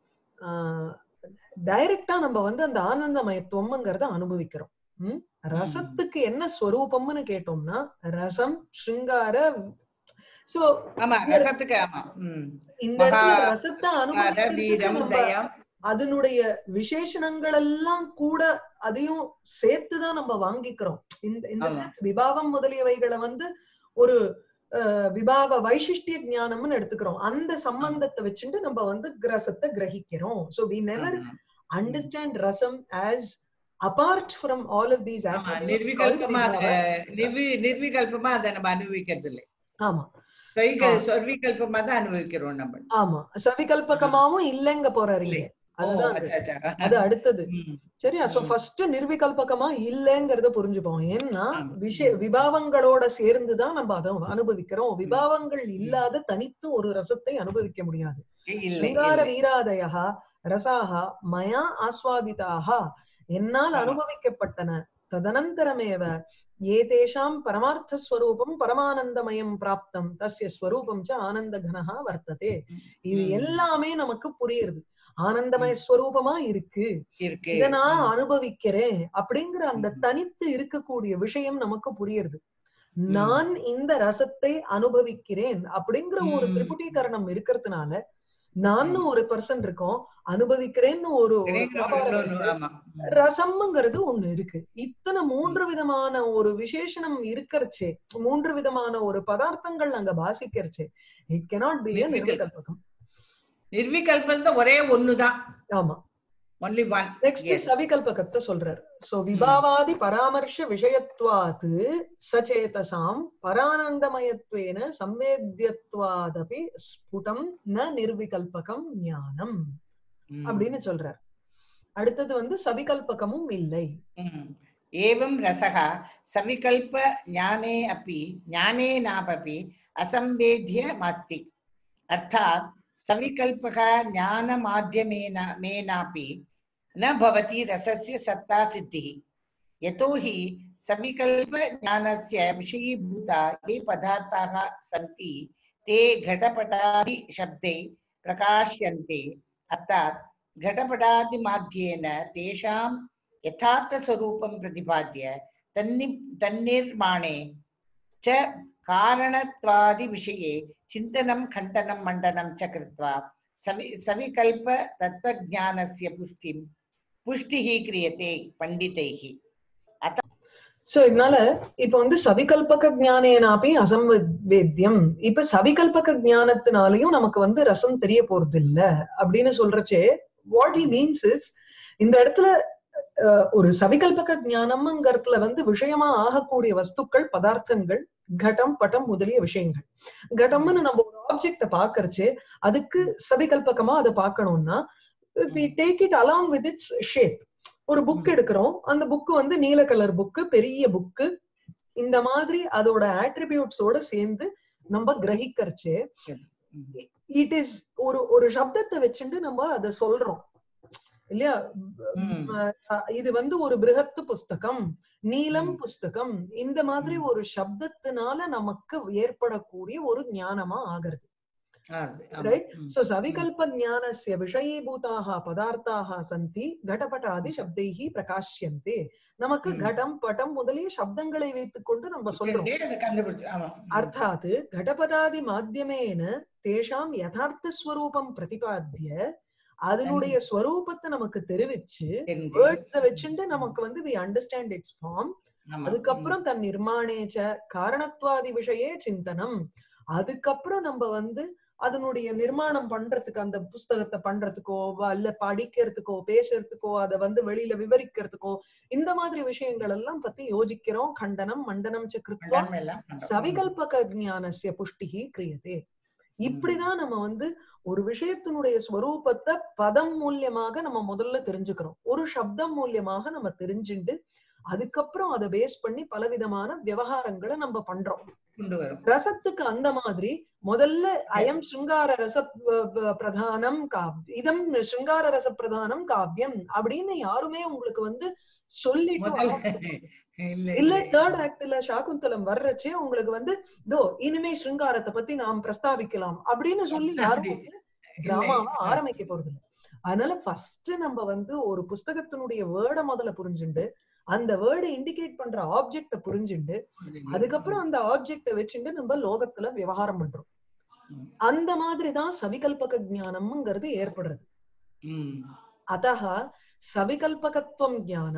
டைரக்டா நம்ம வந்து அந்த ஆனந்தமயத்துவம்ங்கிறத அனுபவிக்கிறோம் ம்? ரசத்துக்கு என்ன ஸ்வரூபம்னு கேட்டோம்னா ரசம் ஸ்ருங்கார சோ ஆமா ரசத்துக்கு ஆமா ம். இந்த இடத்துல மகா- ரசத்தை அத அனுபவிக்கிறதுக்கு வீரம் நம்ம தயம் அதனுடைய விசேஷணங்கள் எல்லாம் கூட அதையும் சேர்த்துதான் நம்ம வாங்கிக்கிறோம் இந்த இந்த ஆமா. sense விபாவம் முதலியவைகளை வந்து ஒரு அஹ், விபாவ வைசிஷ்டிய ஞானம்னு எடுத்துக்கிறோம் அந்த சம்பந்தத்தை வச்சுட்டு நம்ம வந்து ரசத்தை கிரகிக்கிறோம் சோ வி நெவர் ஆமா. Understand rasam as apart from all of these ஆமா, நிர்விகல்பமா அத நிர்வி நிர்விகல்பமா அதை நம்ம அனுபவிக்கிறது இல்லை ஆமா சொர்விக- ஆ. சொர்விகல்பமா தான் அனுபவிக்கிறோம் நம்ம ஆமா சவிகல்பகமாவும் இல்லைங்க போறாரு இங்க ஓ, அதுதான் அது. அச்சா, அச்சா. அது அடுத்தது ம், சரியா சோ ம். ஃபர்ஸ்ட் நிர்விகல்பகமா இல்லைங்கிறத புரிஞ்சுப்போம் ஏன்னா ஆமா. விஷய விபாவங்களோட சேர்ந்துதான் நம்ம அதை அனுபவிக்கிறோம் விபாவங்கள் இல்லாத தனித்து ஒரு ரசத்தை அனுபவிக்க முடியாது இல்லை சிங்கார இல்லை. வீராதயா ரசாக மயா ஆஸ்வாதிதாக என்னால் ஆமா. அனுபவிக்கப்பட்டன ததனந்தரமேவ ஏதேஷாம் பரமார்த்த ஸ்வரூபம் பரமானந்தமயம் பிராப்தம் தஸ்ய ஸ்வரூபம் ச ஆனந்தகனஹா வர்த்ததே இது ம். எல்லாமே நமக்கு புரியுது ஆனந்தமய ஸ்வரூபமா இருக்கு இருக்கு இத நான் ம், அனுபவிக்கிறேன் அப்படிங்கிற அந்த ம். தனித்து இருக்கக்கூடிய விஷயம் நமக்கு புரியுது நான் இந்த ரசத்தை அனுபவிக்கிறேன் அப்படிங்கிற ஒரு ம். திரிபுட்டீகரணம் இருக்கிறதுனால நான் ம். ஒரு பர்சன் இருக்கோம் அனுபவிக்கிறேன்னு ஒரு ஒரு கிடைக்கிற வியாபாரம் இன்னொன்னு, இருக்கு. ஆமா. ம். ரசம்ங்கிறது ஒண்ணு இருக்கு இத்தனை மூன்று விதமான ஒரு விசேஷணம் இருக்கறச்சே மூன்று விதமான ஒரு பதார்த்தங்கள் அங்க பாசிக்கிறச்சே இட் cannot be a நிர்விகல்- நிர்விகல்பகம் நிர்விகல்பம் தான் ஒரே ஒண்ணுதான் ஆமா ஒன்லி ஒன் நெக்ஸ்ட் சவிகல்பகத்தை சொல்றார் சோ விபாவாதி பராமர்ஷ விஷயத்வாத் சச்சேதசாம் பரானந்தமயத்வேன சம்வேத்யத்வாதபி ஸ்புடம் ந நிர்விகல்பகம் ஞானம் அப்படின்னு சொல்றார் அடுத்தது வந்து சவிகல்பகமும் இல்லை ம். एवं रसः सविकल्प ज्ञाने अपि ज्ञानेनापि असंवेद्यमस्ति अर्थात् सविकल्पः ज्ञानमाध्यमेन मेनापि न भवति रसस्य सत्ता सिद्धिः यतोहि सविकल्पज्ञानस्य विषयीभूता ये पदार्थाः सन्ति ते घटपटादिशब्दे प्रकाश्यन्ते अर्थात् घटपटादिमाध्येन तेषां यथार्थस्वरूपं प्रतिपाद्य तन्नि तन्निर्माणे च कारणत्वादिविषये चिन्तनं खण्डनं मण्डनं च कृत्वा सवि सविकल्प तत्त्वज्ञानस्य पुष्टिं पुष्टिः क्रियते पण्डितैः சோ இதனால இப்ப வந்து சவிகல்பக ஞானேனாப்பி அசம்வேத்தியம் இப்ப சவிகல்பக ஞானத்தினாலையும் நமக்கு வந்து ரசம் தெரிய போறது இல்ல அப்படின்னு சொல்றச்சே வாட் he மீன்ஸ் இஸ் இந்த இடத்துல அஹ், ஒரு சவிகல்பக ஞானம்ங்கிறதுல வந்து விஷயமா ஆகக்கூடிய வஸ்துக்கள் பதார்த்தங்கள் கடம் பட்டம் முதலிய விஷயங்கள் கடம்னு நம்ம ஒரு ஆப்ஜெக்ட பாக்கறச்சே அதுக்கு சவிகல்பகமா அதை பார்க்கணும்னா we take it along with its shape ஒரு புக் ம். எடுக்கிறோம் அந்த புக் வந்து நீல கலர் புக்கு பெரிய புக்கு இந்த மாதிரி அதோட ஆட்ரிபியூட்ஸோட சேர்ந்து நம்ம கிரகிக்கிறச்சு ம். இட் இஸ் ஒரு ஒரு சப்தத்தை வச்சுட்டு நம்ம அதை சொல்றோம் இல்லையா ம். அஹ் இது வந்து ஒரு பிருகத்து புஸ்தகம் நீலம் ம். புஸ்தகம் இந்த மாதிரி ம். ஒரு சப்தத்தினால நமக்கு ஏற்படக்கூடிய ஒரு ஞானமா ஆகிறது ஆகுது. ஆமா. Right? ம். சோ சவிகல்ப ஞானஸ்ய விஷயீபூதாக பதார்த்தாக சந்தி கடபட்டாதி சப்தைஹி பிரகாஷ்யந்தே நமக்கு ம். கடம் பட்டம் முதலிய சப்தங்களை வைத்துக் கொண்டு நம்ம சொல்றோம் இதே அதை கண்டுபிடிச்சு ஆமா ம். அர்த்தாத் கடபதாதி மாத்தியமேன தேஷாம் யதார்த்த ஸ்வரூபம் பிரதிபாத்திய அதனுடைய ஸ்வரூபத்தை நமக்கு தெரிவிச்சு தெரிஞ்சு. வேர்ட்ஸ வச்சுட்டு நமக்கு வந்து வி அண்டர்ஸ்டாண்ட் இட்ஸ் ஃபார்ம் ஆமா. அதுக்கப்புறம் தன் நிர்மாணேச்ச காரணத்வாதி விஷயே சிந்தனம் அதுக்கப்புறம் நம்ம வந்து அதனுடைய நிர்மாணம் பண்றதுக்கு அந்த புஸ்தகத்தை பண்றதுக்கோ வ- இல்ல படிக்கிறதுக்கோ பேசுறதுக்கோ அதை வந்து வெளியில விவரிக்கிறதுக்கோ இந்த மாதிரி விஷயங்கள் எல்லாம் பத்தி யோசிக்கிறோம் கண்டனம் மண்டனம் ச கிருத்வா எல்லாமே எல்லாம் பண்றோம். சவிகல்பக ஞானஸ்ய புஷ்டிஹி கிரியதே இப்படிதான் நம்ம வந்து ஒரு விஷயத்தினுடைய ஸ்வரூபத்தை பதம் மூலியமாக நம்ம முதல்ல தெரிஞ்சுக்கிறோம் ஒரு சப்தம் மூலியமாக நம்ம தெரிஞ்சுண்டு அதுக்கப்புறம் அதை பேஸ் பண்ணி பலவிதமான விவகாரங்களை நம்ம பண்றோம் கொண்டு வரும் ரசத்துக்கு அந்த மாதிரி முதல்ல அயம் சிருங்கார ரச ப- ப- பிரதானம் காவ்யம் இதம் சிருங்கார ரச பிரதானம் காவ்யம் அப்படின்னு யாருமே உங்களுக்கு வந்து சொல்லிட்டு முதல்ல வர- இல்ல இல்ல தேர்ட் ஆக்ட்ல சாகுந்தலம் வர்றச்சே உங்களுக்கு வந்து தோ இனிமே சிருங்காரத்தை பத்தி நாம் பிரஸ்தாபிக்கலாம் அப்படின்னு சொல்லி யாரும் வந்து டிராமாவை ஆரம்பிக்க போறது இல்ல அதனால ஃபர்ஸ்ட் நம்ம வந்து ஒரு புஸ்தகத்தினுடைய வேர்டை முதல்ல புரிஞ்சுண்டு அந்த வேர்டை இண்டிகேட் பண்ற ஆப்ஜெக்ட புரிஞ்சுண்டு அதுக்கப்புறம் அந்த ஆப்ஜெக்ட வச்சுட்டு நம்ம லோகத்துல விவகாரம் பண்றோம் ம். அந்த மாதிரிதான் சவிகல்பக ஞானம்ங்கிறது ஏற்படுறது ம். அத்தः சவிகல்பகத்துவம் ஞானம்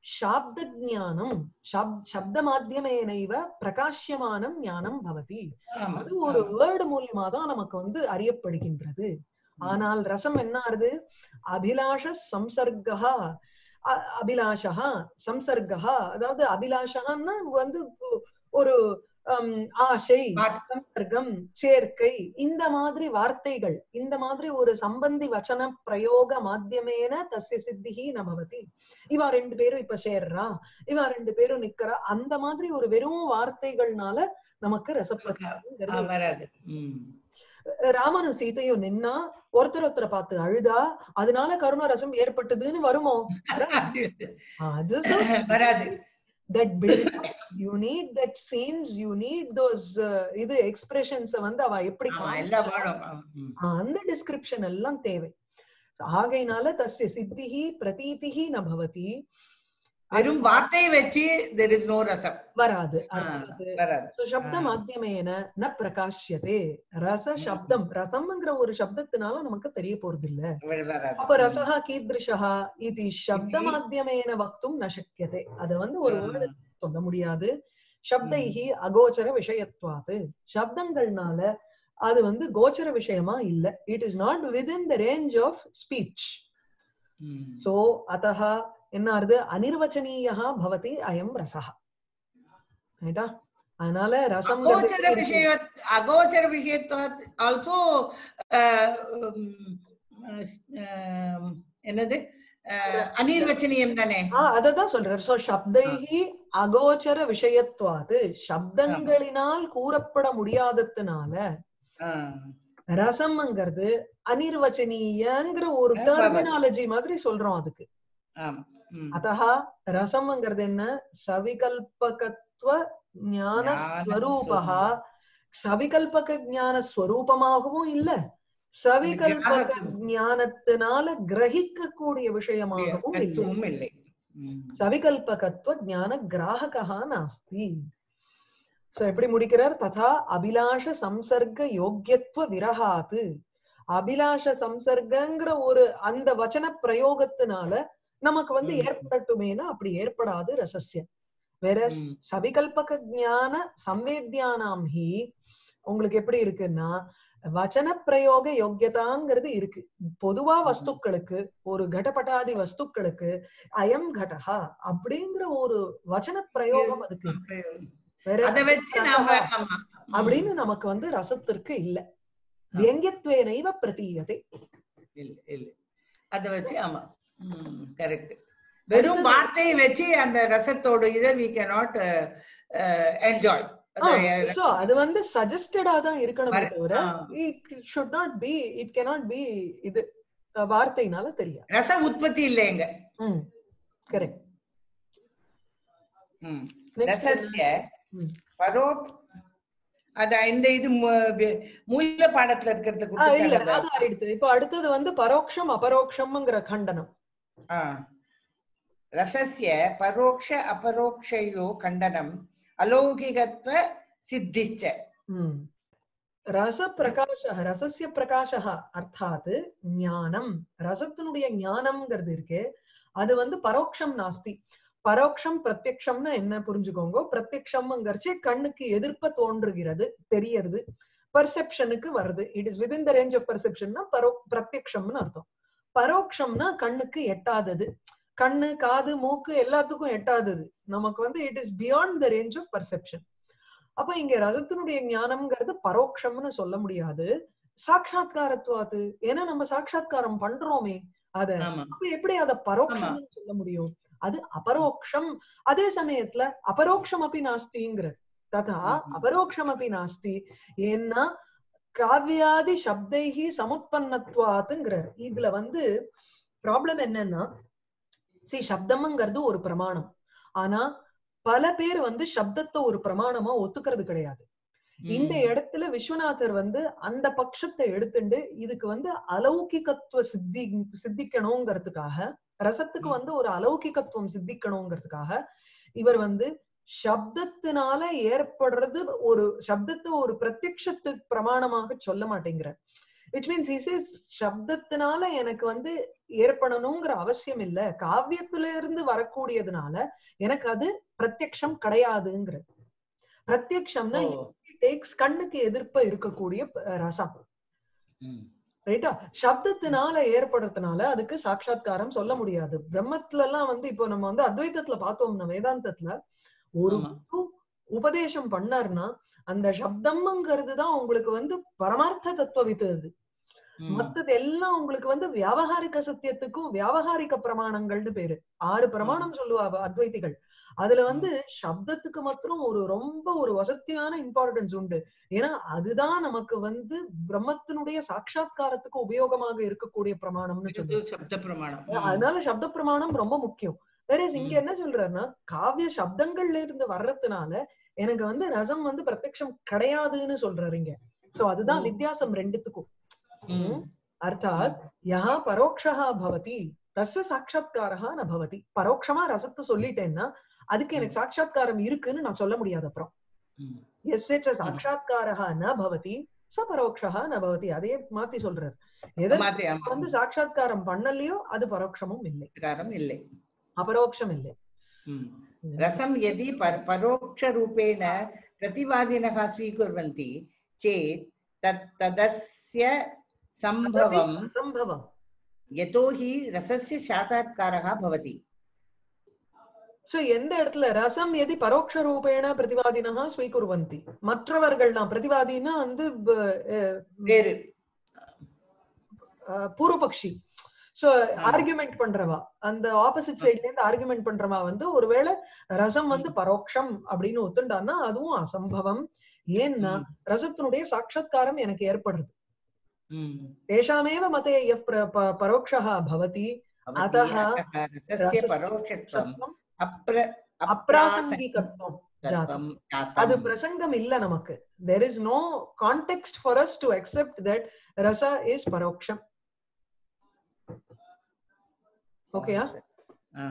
சாப்த ஜானம் சப்த மாத்தியமேனைவ பிரகாஷ்யமானம் ஞானம் பவதி ஆமா அது ஒரு வேர்டு மூலியமா தான் நமக்கு வந்து அறியப்படுகின்றது ஆனால் ரசம் என்ன ஆறுது அபிலாஷ சம்சர்கா அ- அபிலாஷா சம்சர்கா அதாவது அபிலாஷான்னா வந்து ஒரு ஹம், ஆசை பாத்- சம்பர்க்கம் சேர்க்கை இந்த மாதிரி வார்த்தைகள் இந்த மாதிரி ஒரு சம்பந்தி வச்சன பிரயோக மாத்தியமேன தஸ்ய சித்திஹி நபவதி இவா ரெண்டு பேரும் இப்ப சேர்றா இவா ரெண்டு பேரும் நிக்கிறா அந்த மாதிரி ஒரு வெறும் வார்த்தைகள்னால நமக்கு ஆ, ரசப்பிரகாரங்கிறது வராது ம். ராமனும் சீதையும் நின்னா ஒருத்தர் ஒருத்தரை பார்த்து அழுதா அதனால கருண ரசம் ஏற்பட்டதுன்னு வருமோ அது வராது that build you need that scenes you need those இது எக்ஸ்பிரஷன்ஸ் வந்து அவ எப்படி ஆமா காமிச்சா, எல்லாம் வேணும் ஆ, ம். அந்த டிஸ்கிரிப்ஷன் எல்லாம் தேவை ஆகையினால தஸ்ய சித்திஹி பிரதீதிஹி ந பவதி வெறும் வார்த்தையை வச்சு தெர் இஸ் நோ ரசம் வராது ஆ, அர்த்தாத் வராது So, சப்த ஆ. மாத்தியமேன ந பிரகாஷ்யதே ரச சப்தம் ரசம்ங்கிற ஒரு சப்தத்தினால நமக்கு தெரிய போறது இல்ல வ- வராது அப்ப ரசः கீதृशः இது சப்த இது- மாத்தியமேன வக்தும் ந சக்கியதே அத வந்து ஒரு ஆ. வேர்டு சொல்ல முடியாது சப்தைஹி அகோச்சர விஷயத்வாது சப்தங்கள்னால அது வந்து கோச்சர விஷயமா இல்ல it is not within the range of speech ம். சோ அத்தः என்ன ஆறுது அனிர்வச்சனீயா பவதி அயம் ரசः ரைட்டா அதனால ரசம் அகோச்சர விஷய அகோச்சர விஷயத்வாத் ஆல்சோ என்னது அஹ், அனிர்வச்சனீயம் தானே அததான் சொல்றாரு சோ சப்தைஹி அகோச்சர விஷயத்வாது சப்தங்களினால் கூறப்பட முடியாததுனால ஆ. ரசம்ங்கிறது அனிர்வச்சனீயங்கிற ஒரு ஆமா. டெர்மினாலஜி மாதிரி சொல்றோம் அதுக்கு ஆமா ம். அத்தஹ ரசம்ங்கிறது என்ன சவிகல்பகத்துவ ஞான ஸ்வரூபா சவிகல்பக ஞான ஸ்வரூபமாகவும் இல்ல சவிகல்பக கிராஹகம். ஞானத்தினால கிரகிக்கக்கூடிய விஷயமாகவும் இல்லை தத்துவம் இல்லை ம். சவிகல்பகத்துவ ஞான கிராஹகா நாஸ்தி சோ எப்படி முடிக்கிறார் ததா அபிலாஷ சம்சர்க யோக்கியத்துவ விரகாத்து அபிலாஷ சம்சர்க்கங்கிற ஒரு அந்த வச்சன பிரயோகத்தினால நமக்கு வந்து ம். ஏற்படட்டுமேனா அப்படி ஏற்படாது ரசஸ்ய வேற ம். சவிகல்பக ஞான சம்வேத்யானாம் ஹி உங்களுக்கு எப்படி இருக்குன்னா வச்சன பிரயோக யோக்கியதாங்கிறது இருக்கு பொதுவா ம். வஸ்துக்களுக்கு ஒரு கடபட்டாதி வஸ்துக்களுக்கு அயம் கடஹா அப்படிங்கிற ஒரு வச்சன பிரயோகம் அதுக்கு இருக்கு. வேற அத வச்சு நாம ரசஹா ஆமா அப்படின்னு நமக்கு வந்து ரசத்திற்கு இல்ல வியங்கியத்வேனைவ பிரதீயதே இல்ல இல்ல அத வச்சு ஆமா கரெக்ட் வெறும் வார்த்தையை வச்சு அந்த ரசத்தோட இதை வி கேனாட் என்ஜாய் சோ அது வந்து சஜஸ்டடா தான் இருக்கணுமே தவிர it should not be it cannot be இது அஹ், வார்த்தையினால தெரியாது ரச உற்பத்தி இல்லைங்க ம் கரெக்ட் ம். Next ரசஸ்ய ம். பரோ அத இந்த இது மு- வி- மூல பாடத்துல இருக்கிறது ஆ, இல்ல கொடுத்துருக்காங்க அது ஆயிடுது இப்போ அடுத்தது வந்து பரோக்ஷம் அபரோக்ஷம்ங்கிற கண்டனம் ஆ. ரசஸ்ய பரோக்ஷ அபரோக்ஷயோ கண்டனம் அலௌகிகத்வ சித்திச்ச ம். ரச பிரகாஷ ரசஸ்ய பிரகாஷ அர்த்தாத் ஞானம் ரசத்தினுடைய ஞானம்ங்கிறது இருக்கு அது வந்து பரோக்ஷம் நாஸ்தி பரோக்ஷம் பிரத்யக்ஷம்னா என்ன புரிஞ்சுக்கோங்க பிரத்யக்ஷம்ங்கிறச்சு கண்ணுக்கு எதிர்ப்ப தோன்றுகிறது தெரியறது பர்செப்ஷனுக்கு வருது it is within the range of பர்செப்ஷன்னா பரோ பிரத்யக்ஷம்னு அர்த்தம் பரோக்ஷம்னா கண்ணுக்கு எட்டாதது கண்ணு காது மூக்கு எல்லாத்துக்கும் எட்டாதது நமக்கு வந்து it is beyond the range of perception அப்ப இங்க ரசத்தினுடைய ஞானம்ங்கிறது பரோக்ஷம்னு சொல்ல முடியாது சாட்சாத்காரத்துவாது ஏன்னா நம்ம சாட்சாத்காரம் பண்றோமே அத ஆமா அப்ப எப்படி அத பரோக்ஷம்னு சொல்ல முடியும் அது அபரோக்ஷம் அதே சமயத்துல அபரோக்ஷம் அப்படி நாஸ்திங்கிற ததா ம்ம். அபரோக்ஷம் அப்படி நாஸ்தி ஏன்னா காவியாதி சப்தைகி சமுத்பன்னத்வாத்துங்கிறார் இதுல வந்து ப்ராப்ளம் என்னன்னா சி சப்தம்ங்கிறது ஒரு பிரமாணம் ஆனா பல பேர் வந்து சப்தத்தை ஒரு பிரமாணமா ஒத்துக்கிறது கிடையாது இந்த ம். இடத்துல விஸ்வநாதர் வந்து அந்த பட்சத்தை எடுத்துண்டு இதுக்கு வந்து அலௌகிகத்துவ சித்தி சித்திக்கணுங்கிறதுக்காக ரசத்துக்கு ம். வந்து ஒரு அலௌகிகத்துவம் சித்திக்கணுங்கிறதுக்காக இவர் வந்து சப்தத்தினால ஏற்படுறது ஒரு சப்தத்தை ஒரு பிரத்யக்ஷத்துக்கு பிரமாணமாக சொல்ல மாட்டேங்கிறார் விச் மீன்ஸ் இஸ் சப்தத்தினால எனக்கு வந்து ஏற்படணுங்கிற அவசியம் இல்ல காவியத்துல இருந்து வரக்கூடியதுனால எனக்கு அது பிரத்யக்ஷம் கிடையாதுங்கிற பிரத்யக்ஷம்னா ஓ. டேக்ஸ் கண்ணுக்கு எதிர்ப்ப இருக்கக்கூடிய அஹ், ரசம் ம். ரைட்டா சப்தத்தினால ஏற்படுறதுனால அதுக்கு சாட்சாத்காரம் சொல்ல முடியாது பிரம்மத்துல எல்லாம் வந்து இப்போ நம்ம வந்து அத்வைதத்துல பார்த்தோம்னா வேதாந்தத்துல ஒரு ஆமா. குரு உபதேசம் பண்ணாருன்னா அந்த சப்தம்ங்கிறது தான் உங்களுக்கு வந்து பரமார்த்த தத்துவவித்து அது ம். மத்தது எல்லாம் உங்களுக்கு வந்து வியாவகாரிக சத்தியத்துக்கும் வியாவகாரிக பிரமாணங்கள்னு பேரு ஆறு பிரமாணம் சொல்லுவா அவ அத்வைதிகள் அதுல வந்து சப்தத்துக்கு மாத்திரம் ஒரு ரொம்ப ஒரு வசத்தியான இம்பார்ட்டன்ஸ் உண்டு ஏன்னா அதுதான் நமக்கு வந்து பிரம்மத்தினுடைய சாட்சா்காரத்துக்கு உபயோகமாக இருக்கக்கூடிய பிரமாணம்னு இது சொல்லுவோம் சப்த பிரமாணம் ம். அதனால சப்த பிரமாணம் ரொம்ப முக்கியம் வேற இங்க ம். என்ன சொல்றாருன்னா காவிய சப்தங்கள்ல இருந்து வர்றதுனால எனக்கு வந்து ரசம் வந்து பிரத்யக்ஷம் கிடையாதுன்னு சொல்றாரு இங்க சோ அதுதான் ஓ. வித்தியாசம் ரெண்டுத்துக்கும் ம். அர்த்தாத் யா பரோக்ஷா பவதி தஸ்ய சாட்சா்காரா ந பவதி பரோட்சமா ரசத்தை சொல்லிட்டேன்னா அதுக்கு எனக்கு சாட்சா்காரம் இருக்குன்னு நான் சொல்ல முடியாது அப்புறம் ம். எஸ்ய ச சாட்சா்காரா ந பவதி ச பரோக்ஷா ந பவதி அதே மாத்தி சொல்றாரு எதை மாத்தி, ஆமா. வந்து சாட்சா்காரம் பண்ணலையோ அது பரோட்சமும் இல்லை பிரகாரம் இல்லை அபரோக்ஷம் இல்லை ம். रसं यदि पर परोक्षरूपेण प्रतिवादिनः स्वीकुर्वन्ति चेत् तत् तदस्य सम्भवम् சம்பவம் यतो हि रसस्य साक्षात्कारः भवति சோ எந்த இடத்துல ரசம் எதி பரோட்ச ரூபேண பிரதிவாதினா ஸ்வீகுர்வந்தி மற்றவர்கள் நான் பிரதிவாதினா வந்து ப- அஹ் வேறு அஹ் பூர்வபக்ஷி சோ ஆர்குமெண்ட் பண்றவா அந்த ஆப்போசிட் சைட்ல இருந்து ஆர்குமெண்ட் பண்றவா வந்து ஒருவேளை ரசம் வந்து பரோட்சம் அப்படின்னு ஒத்துண்டான்னா அதுவும் அசம்பவம் ஏன்னா ம். ரசத்தினுடைய சாட்சா்காரம் எனக்கு ஏற்படுறது ம். தேஷாமேவ மதே யப் प्र- प- परोक्षः भवति भवति अतः अतः रसस्य रसस्य परोक्षत्वम् சப்தம் अप्र அப்ராசங்கிகத்துவம் अप्रासङ्गिकत्वं அது जातम् பிரசங்கம் இல்ல நமக்கு there is no contact for us to accept that ரச இஸ் பரோக்ஷம் ஓகேயா हा।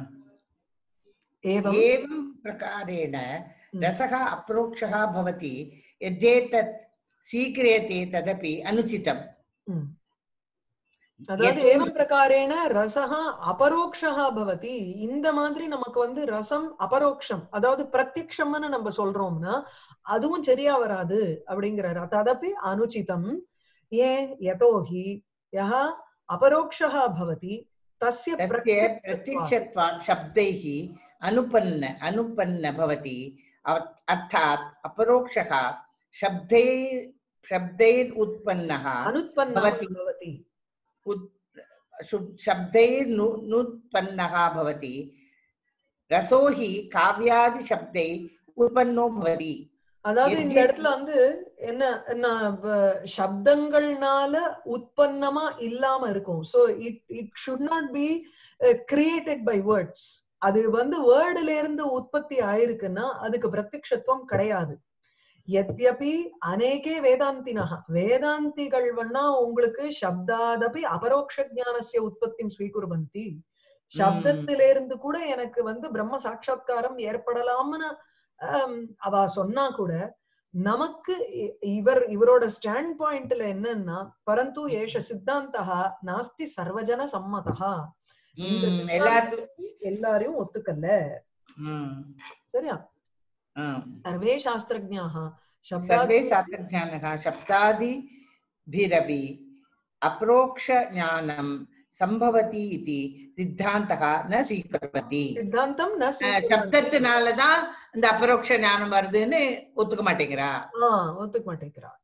ஏவம் एवं प्रकारेण ம். रसः अप्रोक्षः भवति यद्येतत् स्वीक्रियते तदपि अनुचितम् ம். அதாவது எதோ- ஏவம் பிரகாரேன ரசஹ அபரோக்ஷா பவதி இந்த மாதிரி நமக்கு வந்து ரசம் அபரோக்ஷம் அதாவது பிரத்யக்ஷம்னு நம்ம சொல்றோம்னா அதுவும் சரியா வராது அப்படிங்கிறாரு ததப்பி அனுச்சிதம் ஏன் யதோஹி யஹ அபரோக்ஷா பவதி தஸ்ய तस्य பிரத்யக்ஷத்வாத். प्रत्यक्षत्वात् शब्दैः अनुपन्न अनुपन्न भवति अव- अर्थात् अपरोक्षः शब्दै शब्दैर् उत्पन्नः அனுத்பன்னா भवति। பவதி उत्- शु- शब्दैर्नु नुत्पन्नः भवति रसो हि काव्यादिशब्दै उत्पन्नो भवति அதாவது இந்த எது- இடத்துல வந்து என்ன என்ன வ- சப்தங்கள்னால உற்பத்தமா இல்லாம இருக்கும் so it it should not be created by words அது வந்து வேர்டுல இருந்து உற்பத்தி ஆயிருக்குன்னா அதுக்கு பிரத்யக்ஷத்துவம் கிடையாது எத்யபி அநேகே வேதாந்தினः வேதாந்திகள் வேணா உங்களுக்கு சப்தாதபி அபரோக்ஷ ஞானஸ்ய உற்பத்தி ஸ்வீகுர்வந்தி சப்தத்திலிருந்து கூட எனக்கு வந்து பிரம்ம சாட்சா்காரம் ஏற்படலாம்னு ஆம், அவ சொன்னா கூட நமக்கு இ- இவர் இவரோட ஸ்டாண்ட் பாயிண்ட்ல என்னன்னா பரந்து ஏஷ சித்தாந்தா நாஸ்தி சர்வஜன சம்மதா இந்த ம், எல்லாத்துக்கும் சித்தாந்தத்துக்கு எல்லாரையும் ஒத்துக்கல ம், சரியா ம். சர்வே சாஸ்திரஜாக सर्वे சப்தாதி शास्त्रज्ञानः शब्दादिभिरपि अप्रोक्षज्ञानं सम्भवति इति सिद्धान्तः न स्वीकुर्वन्ति சித்தாந்தம் ந அஹ், ஸ்வீகுர்வந்தி. சப்தத்தினாலதான் இந்த அபரோக்ஷ ஞானம் வருதுன்னு ஒத்துக்க மாட்டேங்கிறா ஆ, ஒத்துக்க மாட்டேங்கிறா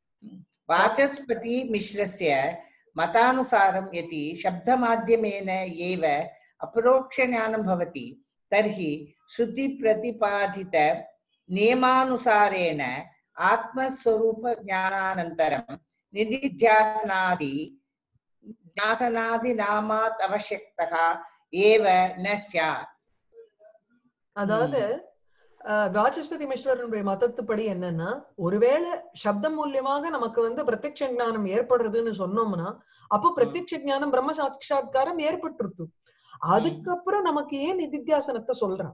वाचस्पति मिश्रस्य मतानुसारं यदि शब्दमाध्यमेन एव अपरोक्षज्ञानं भवति तर्हि श्रुतिप्रतिपादित नियमानुसारेण आत्मस्वरूपज्ञानानन्तरं निधिध्यासनादि ध्यासनादिनामात् आवश्यकतः एव न स्यात् அதாவது அஹ், வாசஸ்பதி மிஸ்ரருடைய மதத்துப்படி என்னன்னா ஒருவேளை சப்தம் மூலியமாக நமக்கு வந்து பிரத்யக்ஷ ஞானம் ஏற்படுறதுன்னு சொன்னோம்னா அப்போ பிரத்யக்ஷ ஞானம் பிரம்ம சாட்சா்காரம் ஏற்பட்டுருது அதுக்கப்புறம் நமக்கு ஏன் நிதித்தியாசனத்தை சொல்றான்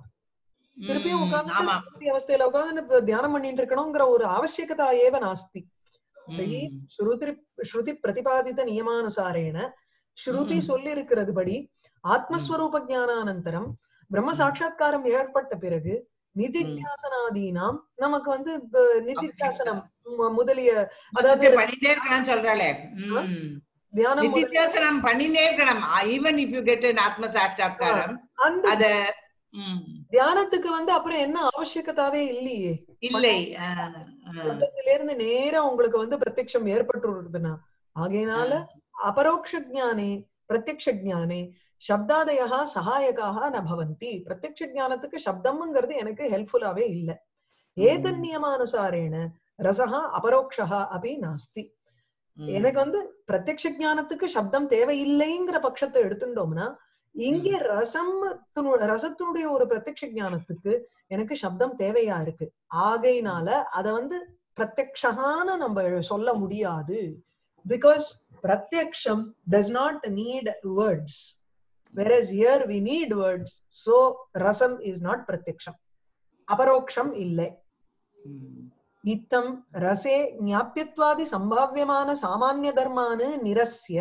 திருப்பியும் ம், ஆமா உட்கார்ந்து அவஸ்தையில உட்கார்ந்து தியானம் பண்ணிட்டு இருக்கணுங்கிற ஒரு அவசியகதா ஏவ நாஸ்தி தர்ஹி ம். ஸ்ருதி ஸ்ருதி பிரதிபாதித நியமானுசாரேன ஸ்ருதி ம். சொல்லி இருக்கிறதுபடி ஆத்மஸ்வரூப ஞானானந்தரம் பிரம்ம ம். சாட்சா்காரம் ஏற்பட்ட பிறகு நிதித்தியாசனாதீனாம் நமக்கு வந்து ப- நிதித்தியாசனம் மு- முதலிய அதாவது அதாவது பண்ணிட்டே இருக்கணும் சொல்றாளே ம். தியானம் முதலிய- நிதித்தியாசனம் பண்ணினே இருக்கணும் even if you get an ஆத்ம சாட்சாத்காரம் அந்த அத ம், தியானத்துக்கு வந்து அப்புறம் என்ன அவசியகதாவே இல்லையே இல்லை ஆ, ஆ, முதல்ல இருந்து நேரா உங்களுக்கு வந்து பிரத்யக்ஷம் ஏற்பட்டுருதுன்னா ஆகையினால அபரோக்ஷ ஜானே பிரத்யக்ஷ ஜானே சப்தாதயா சகாயகாக ந பவந்தி பிரத்யக்ஷ ஜானத்துக்கு சப்தம்ங்கிறது எனக்கு ஹெல்ப்ஃபுல்லாவே இல்ல ஏதன் நியமானுசாரேன ரசஹா அபரோக்ஷா அப்படி நாஸ்தி ம். எனக்கு வந்து பிரத்யக்ஷ ஞானத்துக்கு சப்தம் தேவையில்லைங்கிற பட்சத்தை எடுத்துட்டோம்னா இங்கே ரசம் ரசத்தினுடைய ஒரு பிரத்யக்ஷ ஞானத்துக்கு எனக்கு சப்தம் தேவையா இருக்கு ஆகையினால அத வந்து பிரத்யக்ஷகான நம்ம சொல்ல முடியாது பிகாஸ் பிரத்யக்ஷம் does not need words whereas here we need words so rasam is not pratyaksham அபரோக்ஷம் இல்லை ம். இத்தம் ரசே ஞாபியத்வாதி சம்பாவியமான சாமானிய தர்மான் நிரஸ்ய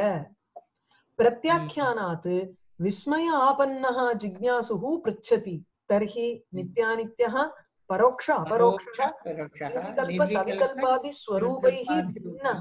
பிரத்யாख्यानात् விஸ்மய ஆபன்னः ஜிக்ஞாசுः पृच्छति तर्हि नित्यानित्यः परोक्ष अपरोक्ष பரோக்ஷः, निर्विकल्प निर्विकल्प, सविकल्पादि स्वरूपैः भिन्नः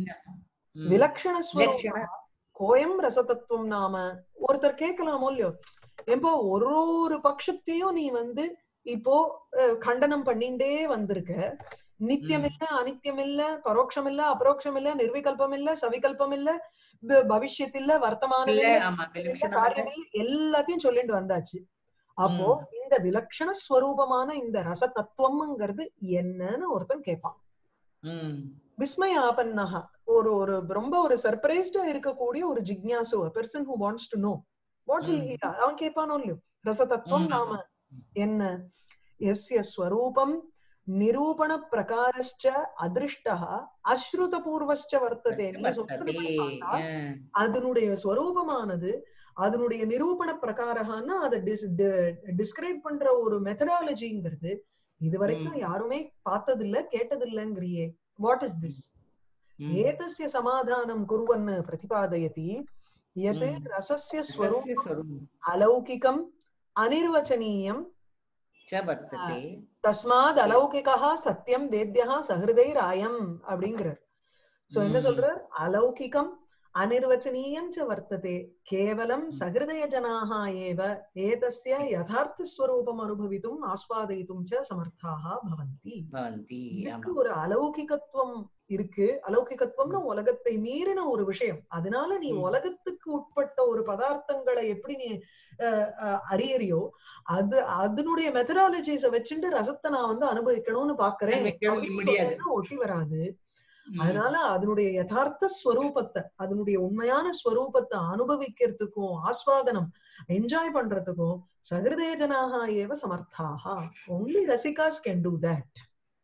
ம். விலக்ஷண விலக்ஷண. ஸ்வரூபः கோயம் ரசதத்துவம் நாம ஒருத்தர் கேட்கலாமோ இல்லையோ எப்போ ஒரு ஒரு பட்சத்தையும் நீ வந்து இப்போ அஹ், கண்டனம் பண்ணிண்டே வந்திருக்க நித்தியம் இல்ல அனித்தியம் இல்ல பரோட்சம் இல்ல அபரோக்ஷம் இல்ல நிர்விகல்பம் இல்ல சவிகல்பம் இல்ல ப- பவிஷ்யத் இல்ல வர்த்தமானம் இல்ல, இல்ல ஆமா, இல்ல, விலக்ஷணம் காரியம் இல்ல, எல்லாத்தையும் சொல்லிட்டு வந்தாச்சு அப்போ இந்த விலக்ஷண ஸ்வரூபமான இந்த ரச தத்துவம்ங்கிறது என்னன்னு ஒருத்தன் கேட்பான் ம். விஸ்மய ஆபன்னஹா ஒரு ஒரு ரொம்ப ஒரு சர்ப்ரைஸ்டா இருக்கக்கூடிய ஒரு ஜிக்ஞாசு person who wants to know what will he அவன் கேட்பானோ இல்லையோ ரசதத்துவம் ம். நாம என்ன எஸ்ய ஸ்வரூபம் நிரூபண பிரகாரஸ்ச அதிருஷ்டः அஸ்ருத பூர்வஸ்ச வர்த்ததே நீங்க சொல்றது வர்த்ததே. படி பார்த்தா, ஆ. அதனுடைய ஸ்வரூபமானது அதனுடைய நிரூபண பிரகாரகான்னா அதை டிஸ்கிரைப் பண்ற ஒரு மெத்தடாலஜிங்கிறது இது வரைக்கும் யாருமே பார்த்ததில்ல கேட்டதில்லைங்கிறியே வாட் இஸ் திஸ் ம். एतस्य समाधानं कुर्वन् प्रतिपादयति यत् Mm. रसस्य ரசஸ்ய स्वरूपम् ஸ்வரூபம் अलौकिकम् अनिर्वचनीयम् ச வர்த்ததே. தஸ்மாத் அலௌகிகः சத்தியம் வேத்யः சஹிருதைராயம் அப்படிங்கிறார் சோ என்ன ம். சொல்றார் அலௌகிகம் அனிர்வச்சனீயம் ச வர்த்ததே கேவலம் சஹிருதய ஜனாः एव एतस्य यथार्थ स्वरूपम् अनुभवितुम् आस्वादयितुं च समर्थाः भवन्ति பவந்தி. இதுக்கு ஆமா. ஒரு அலௌகிகத்துவம் இருக்கு அலௌகிகத்துவம்னா உலகத்தை மீறின ஒரு விஷயம் அதனால நீ ம். உலகத்துக்கு உட்பட்ட ஒரு பதார்த்தங்களை எப்படி நீ அஹ், அஹ், அறியறியோ அது அதனுடைய மெத்தடாலஜிஸ வச்சுட்டு ரசத்தை நான் வந்து அனுபவிக்கணும்னு பாக்குறேன் அனுபவிக்க அப்படின்னு முடியாது. சொன்னா ஒட்டி வராது ம். அதனால அதனுடைய யதார்த்த ஸ்வரூபத்தை அதனுடைய உண்மையான ஸ்வரூபத்தை அனுபவிக்கிறதுக்கும் ஆஸ்வாதனம் என்ஜாய் பண்றதுக்கும் சகிருதய ஜனாக ஏவ சமர்த்தாக ஒன்லி ரசிகாஸ் கேன் டூ தட்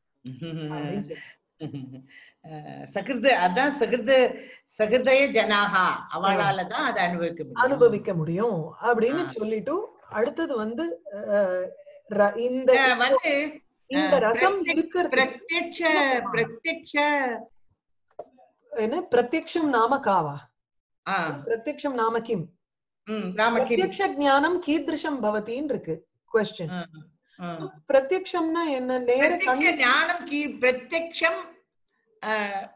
அஹ் சகிருத அதான் சகிருத சகிருதய ஜனாகா அவளால தான் அதை அனுபவிக்க முடியும் அனுபவிக்க முடியும் அப்படின்னு ஆ. சொல்லிட்டு அடுத்தது வந்து அஹ், ர- இந்த அஹ் வந்து இந்த அஹ், ரசம் பிரத்யக்- இருக்கிறது பிரத்யக்ஷ பிரத்யக்ஷ என்ன பிரத்யக்ஷம் நாம காவா ஆ, பிரத்யக்ஷம் நாம கிம் ம், ராமகிம் பிரத்யக்ஷ ஞானம் கீதிருஷம் பவத்தின்னு இருக்கு கொஸ்டின் ஆ, ஆ. பிரத்யக்ஷம்னா என்ன நேர பிரத்யக்ஷ கண்ணு ஞானம் கி பிரத்யக்ஷம் அஹ்,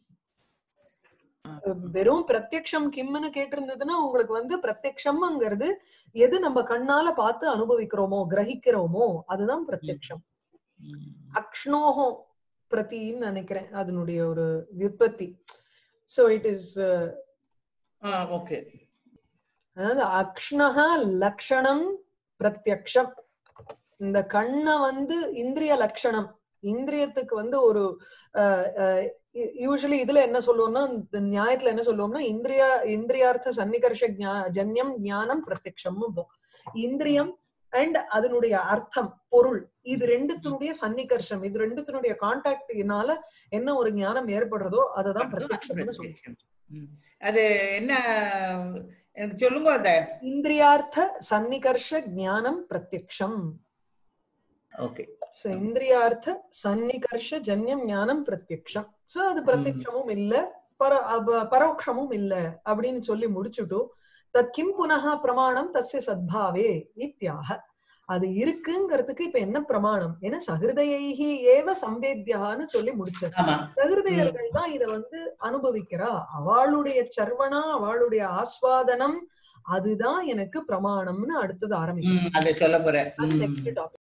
வெறும் பிரத்யக்ஷம் கிம்னு கேட்டிருந்ததுன்னா உங்களுக்கு வந்து பிரத்யக்ஷம்ங்கிறது எது நம்ம கண்ணால பார்த்து அனுபவிக்கிறோமோ கிரகிக்கிறோமோ அதுதான் பிரத்யக்ஷம் ம், அக்ஷ்ணோஹோ பிரதின்னு நினைக்கிறேன் அதனுடைய ஒரு விற்பத்தி so it is ah, okay அதாவது அக்ஷ்ணஹ லக்ஷணம் பிரத்யக்ஷம் இந்த கண்ணை வந்து இந்திரிய லட்சணம் இந்திரியத்துக்கு வந்து ஒரு யூஸ்வலி இதுல என்ன சொல்லுவோம்னா இந்த நியாயத்துல என்ன சொல்லுவோம்னா இந்திரிய இந்திரியார்த்த சன்னிகர்ஷ ஞா- ஜன்யம் ஞானம் பிரத்யக்ஷம் இந்திரியம் அண்ட் அதனுடைய அர்த்தம் பொருள் இது ரெண்டுத்தினுடைய சன்னிகர்ஷம் இது ரெண்டுத்தினுடைய கான்டாக்டினால என்ன ஒரு ஞானம் ஏற்படுறதோ அததான் அதுதான் பிரத்யக்ஷம்னு சொல்லுவோம் பிரத்யக்ஷம். ம். அது என்ன எனக்கு சொல்லுங்க அத இந்திரியார்த்த சன்னிகர்ஷ ஞானம் பிரத்யக்ஷம் ஓகே So, இந்திரியார்த்த சன்னிகர்ஷ ஜன்யம் ஞானம் பிரத்யக்ஷம் சோ அது பிரத்யக்ஷமும் இல்ல பர அப- பரோக்ஷமும் இல்ல அப்படின்னு சொல்லி முடிச்சுட்டு தத் கிம் புனகா பிரமாணம் தஸ்ய சத்பாவே இத்தியாக அது இருக்குங்கிறதுக்கு இப்ப என்ன பிரமாணம் ஏன்னா சகிருதயைஹி ஏவ சம்பேத்யான்னு சொல்லி முடிச்சார் ஆமா சகிருதயர்கள் தான் இத வந்து அனுபவிக்கிறா அவளுடைய சர்வனா அவளுடைய ஆஸ்வாதனம் அதுதான் எனக்கு பிரமாணம்னு அடுத்தது ஆரம்பிக்கும் ம், அதை சொல்ல போறேன் அது ம். Next topic